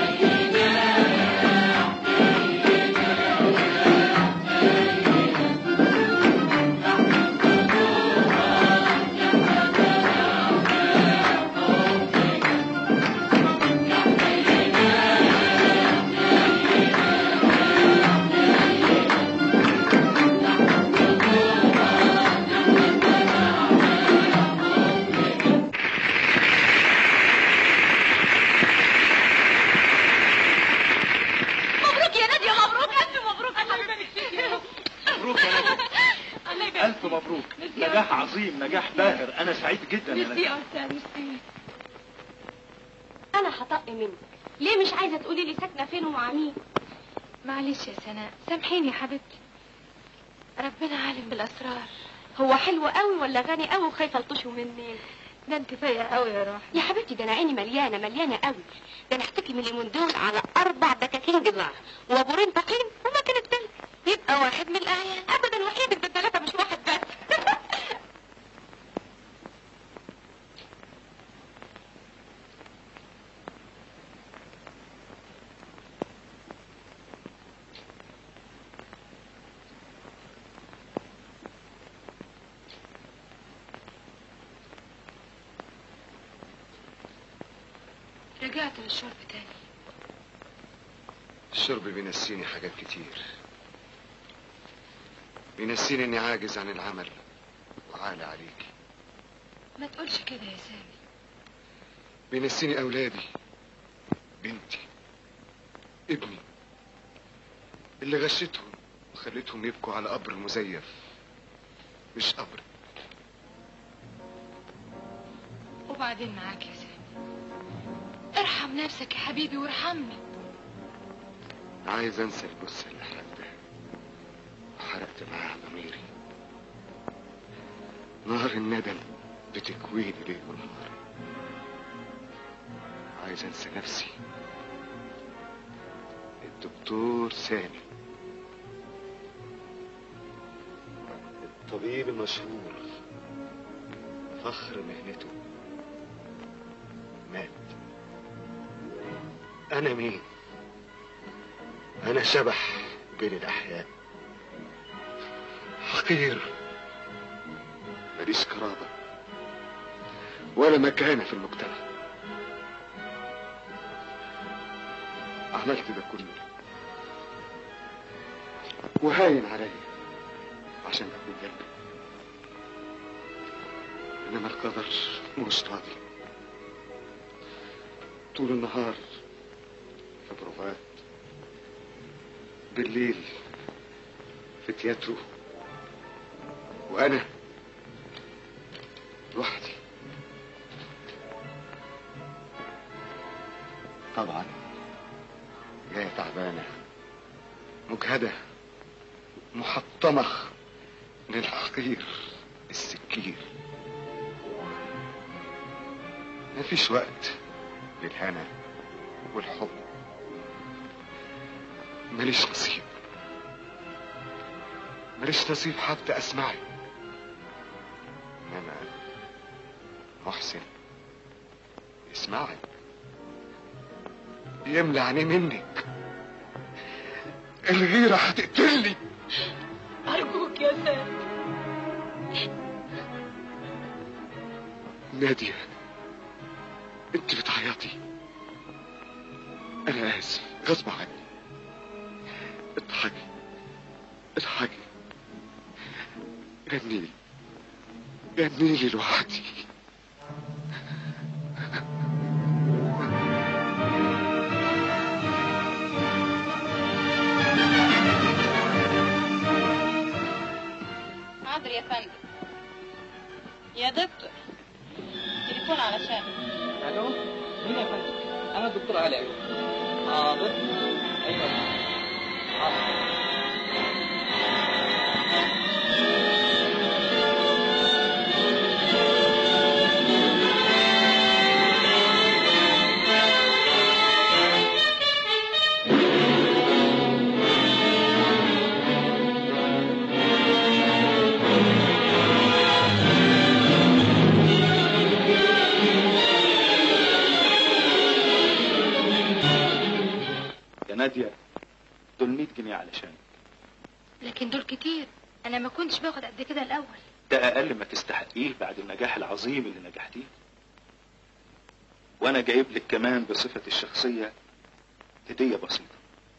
مبروك يا نادية مبروك ألف مبروك الله يبارك فيك يا رب مبروك يا نادية الله يبارك ألف مبروك نجاح عظيم نجاح باهر أنا سعيد جدا يا ميرسي نادية يا أستاذ ميرسي انا هطق منك ليه مش عايزه تقولي لي ساكنه فين ومع مين معلش يا سناء سامحيني يا حبيبتي ربنا عالم بالاسرار هو حلو قوي ولا غني قوي وخايفه الطشه مني ده انت فايقه قوي يا روحي يا حبيبتي ده انا عيني مليانه مليانه قوي ده انا احتكي من اليومين دول على اربع دكاكين جزار وابورين تقييم وما كانت تلك يبقى واحد من الاعيان ابدا وحيد بالثلاثه مش واحد بس رجعت للشرب تاني الشرب بينسيني حاجات كتير بينسيني اني عاجز عن العمل وعالى عليكي ما تقولش كده يا سامي بينسيني اولادي بنتي ابني اللي غشتهم وخليتهم يبكوا على قبر مزيف مش قبر وبعدين معاك يا سامي ارحم نفسك يا حبيبي وارحمني عايز انسى الجثه اللي حرقتها وحرقت معاها ضميري نار الندم بتكويني ليل ونهار عايز انسى نفسي الدكتور سامي الطبيب المشهور فخر مهنته مات انا مين انا شبح بين الاحياء حقير ماليش قرابه ولا مكانه في المجتمع عملت ده كله وهاين عليا عشان اكون جنبك انما القدر مش راضي طول النهار في بروفات بالليل في تياترو وانا لوحدي طبعا جاية تعبانة مجهدة محطمة للحقير السكير مفيش وقت للهنا والحب ماليش نصيب ماليش نصيب حتى اسمعك انما محسن اسمعك يملى عينيه منك الغيرة هتقتلني أرجوك يا سامي نادية انت بتعيطي انا اسف غصب عني اضحكي اضحكي غنيلي غنيلي لوحدي حاضر يا فندم يا دكتور تليفون علشان الو مين يا فندم؟ انا الدكتور علي ايوه حاضر ايوه حاضر يا نادية دول 100 جنيه علشان لكن دول كتير انا ما كنتش باخد قد كده الاول ده أقل ما تستحقيه بعد النجاح العظيم اللي نجحتيه وأنا جايب لك كمان بصفتي الشخصية هدية بسيطة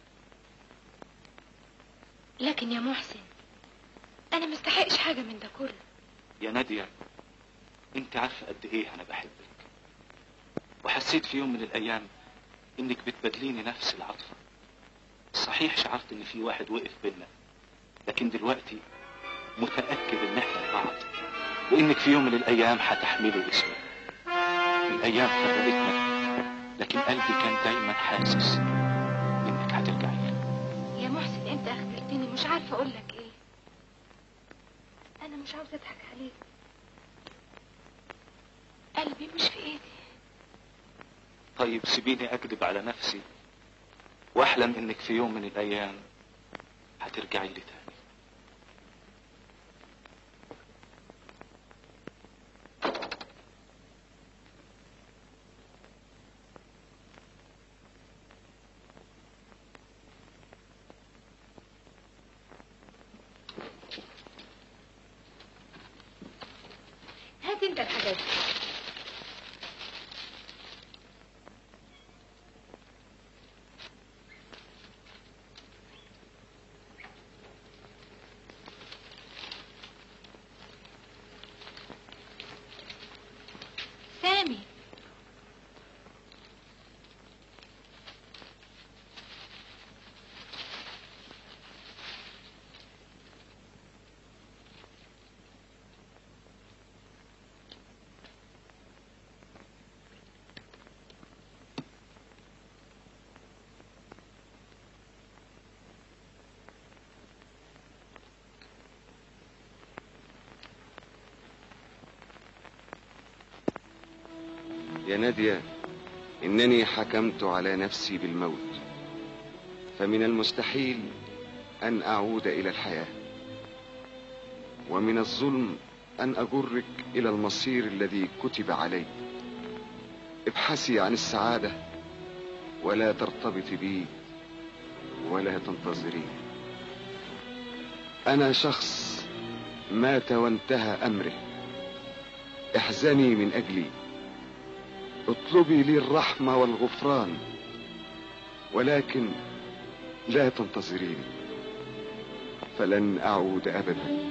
لكن يا محسن انا ما استحقش حاجه من ده كله يا نادية انت عارفة قد ايه انا بحبك وحسيت في يوم من الايام انك بتبادليني نفس العاطفة صحيح شعرت ان في واحد وقف بينا لكن دلوقتي متأكد ان احنا بعض وانك في يوم من الايام هتحملي اسمي الايام فرقتنا لكن قلبي كان دايما حاسس انك هترجعي لي يا محسن انت اخذلتني مش عارفه اقول لك ايه انا مش عاوزه اضحك عليك قلبي مش في ايدي طيب سيبيني اكذب على نفسي واحلم انك في يوم من الايام هترجعي لي تاني هات انت الحاجات دي سامي يا نادية إنني حكمت على نفسي بالموت فمن المستحيل أن أعود إلى الحياة ومن الظلم أن أجرك إلى المصير الذي كتب عليك ابحثي عن السعادة ولا ترتبطي بي ولا تنتظري أنا شخص مات وانتهى أمره احزني من أجلي اطلبي لي الرحمة والغفران ولكن لا تنتظريني فلن أعود أبدا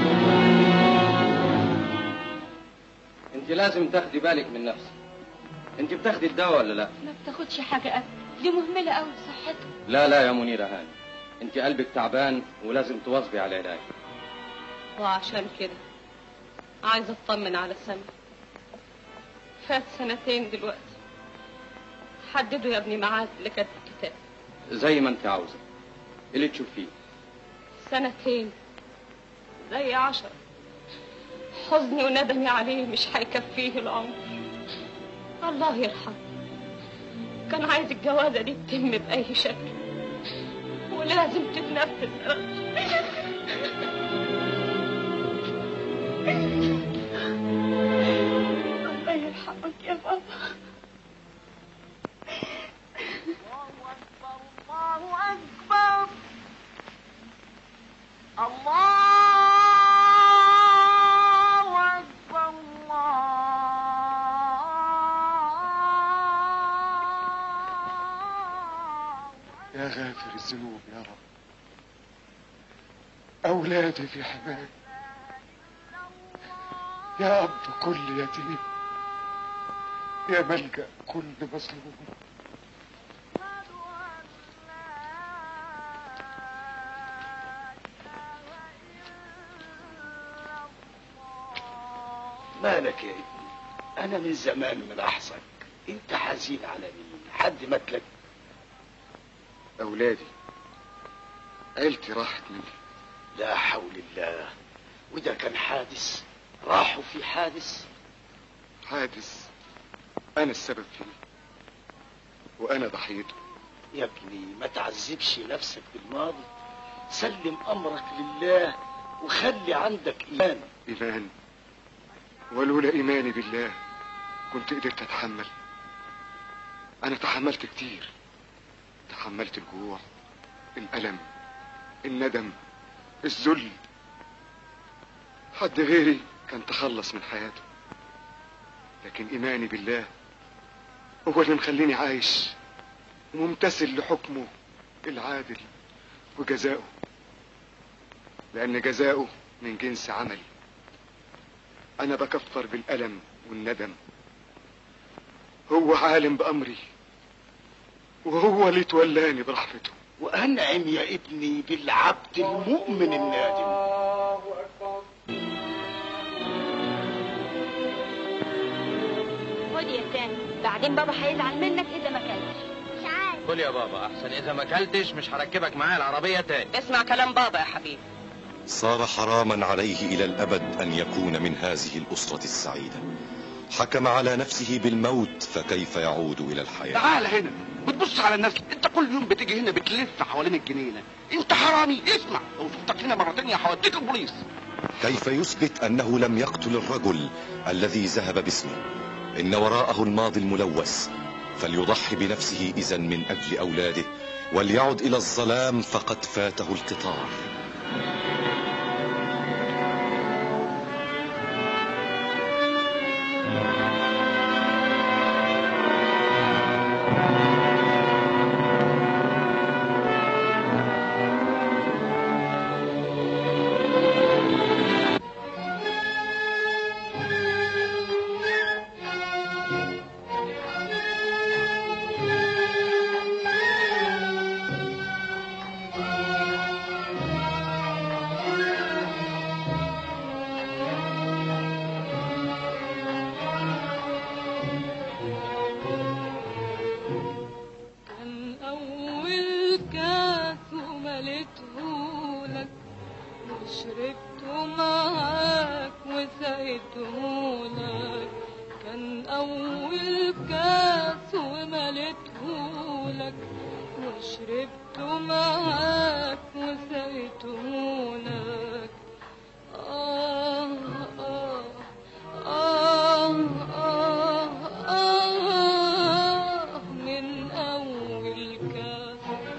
انت لازم تاخدي بالك من نفسك انت بتاخدي الدواء ولا لا ما بتاخدش حاجة أبدا دي مهملة أوي لصحتك لا لا يا منيرة هاني انت قلبك تعبان ولازم تواظبي على العلاج وعشان كده عايزة أطمن على سامي فات سنتين دلوقتي حددوا يا ابني ميعاد لكتب الكتاب زي ما انت عاوزة اللي تشوفيه سنتين زي عشرة حزني وندمي عليه مش هيكفيه العمر الله يرحمه كان عايز الجوازة دي تتم بأي شكل ولازم تتنفذ الله يرحمك يا بابا الله أكبر الله أكبر يا غافر الذنوب يا رب أولادي في حماك يا أب كل يتيم يا ملجأ كل مظلوم مالك يا ابني انا من زمان ملاحظك انت حزين على مين حد ماتلك أولادي عيلتي راحت مني لا حول الله وده كان حادث راحوا في حادث حادث أنا السبب فيه وأنا ضحيته يا ابني ما تعذبش نفسك بالماضي سلم امرك لله وخلي عندك ايمان إيمان ولولا إيماني بالله كنت قدرت أتحمل أنا تحملت كتير تحملت الجوع الألم الندم الذل حد غيري كان تخلص من حياته لكن إيماني بالله هو اللي مخليني عايش وممتثل لحكمه العادل وجزاؤه لأن جزاؤه من جنس عملي أنا بكفر بالألم والندم هو عالم بأمري وهو اللي تولاني برحمته وانعم يا ابني بالعبد المؤمن النادم خد يا سامي بعدين بابا هيزعل منك اذا ما كلتش مش عارف قول يا بابا احسن اذا ما اكلتش مش هركبك معايا العربية تاني اسمع كلام بابا يا حبيبي صار حراما عليه إلى الأبد أن يكون من هذه الأسرة السعيدة حكم على نفسه بالموت فكيف يعود إلى الحياة تعال هنا بتبص على الناس انت كل يوم بتيجي هنا بتلف حوالين الجنينه انت حرامي اسمع لو شفتك هنا مره تانية هوديك البوليس كيف يثبت أنه لم يقتل الرجل الذي ذهب باسمه إن وراءه الماضي الملوث فليضحي بنفسه إذا من أجل أولاده وليعد إلى الظلام فقد فاته القطار كان أول كاس ومليته لك وشربته معاك وسقيته لك كان أول كاس ومليته لك وشربته معاك وسقيته لك آه آه آه آه آه من أول كاس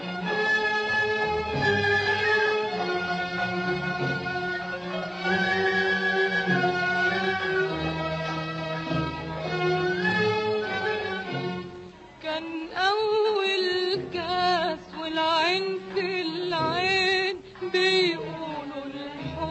كان أول كاس والعين في العين بيقولوا الحب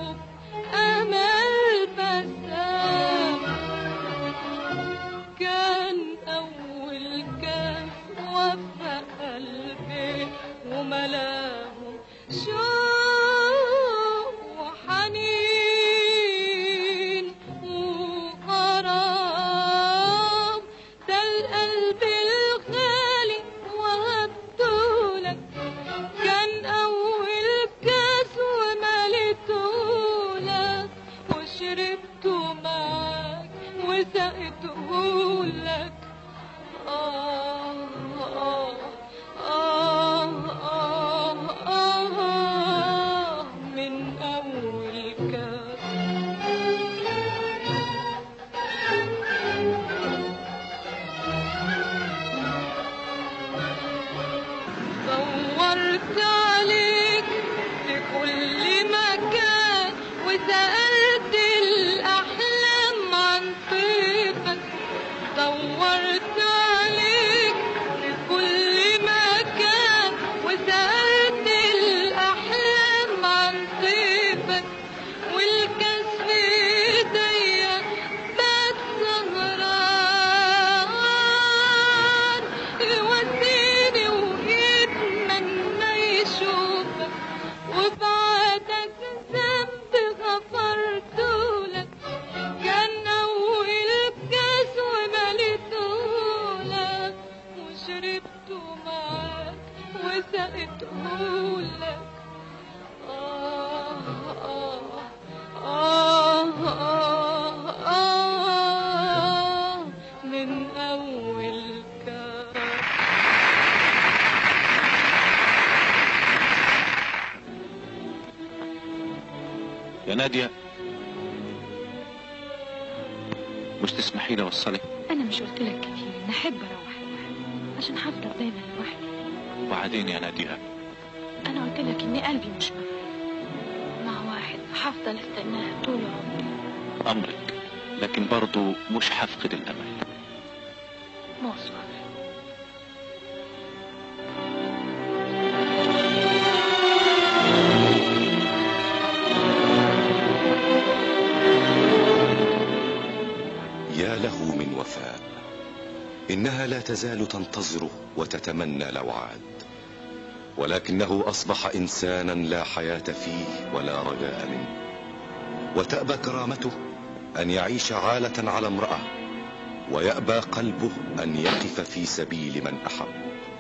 يا نادية مش تسمحي لي اوصلك انا مش قلت لك كتير ان احب اروح لوحدي عشان هفضل دايما لوحدي وبعدين يا نادية انا قلت لك ان قلبي مش معايا مع واحد هفضل استناه طول عمري امرك لكن برضو مش هفقد الامل مصر يا له من وفاء إنها لا تزال تنتظره وتتمنى لو عاد ولكنه أصبح إنسانا لا حياة فيه ولا رجاء منه وتأبى كرامته أن يعيش عالة على امرأة ويأبى قلبه أن يقف في سبيل من أحب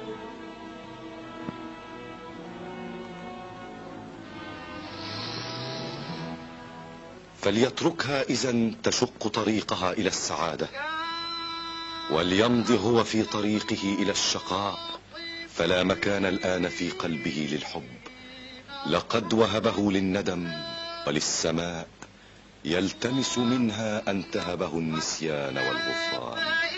فليتركها إذا تشق طريقها إلى السعادة وليمض هو في طريقه إلى الشقاء فلا مكان الآن في قلبه للحب لقد وهبه للندم وللسماء يلتمس منها أن تهبه النسيان والغفران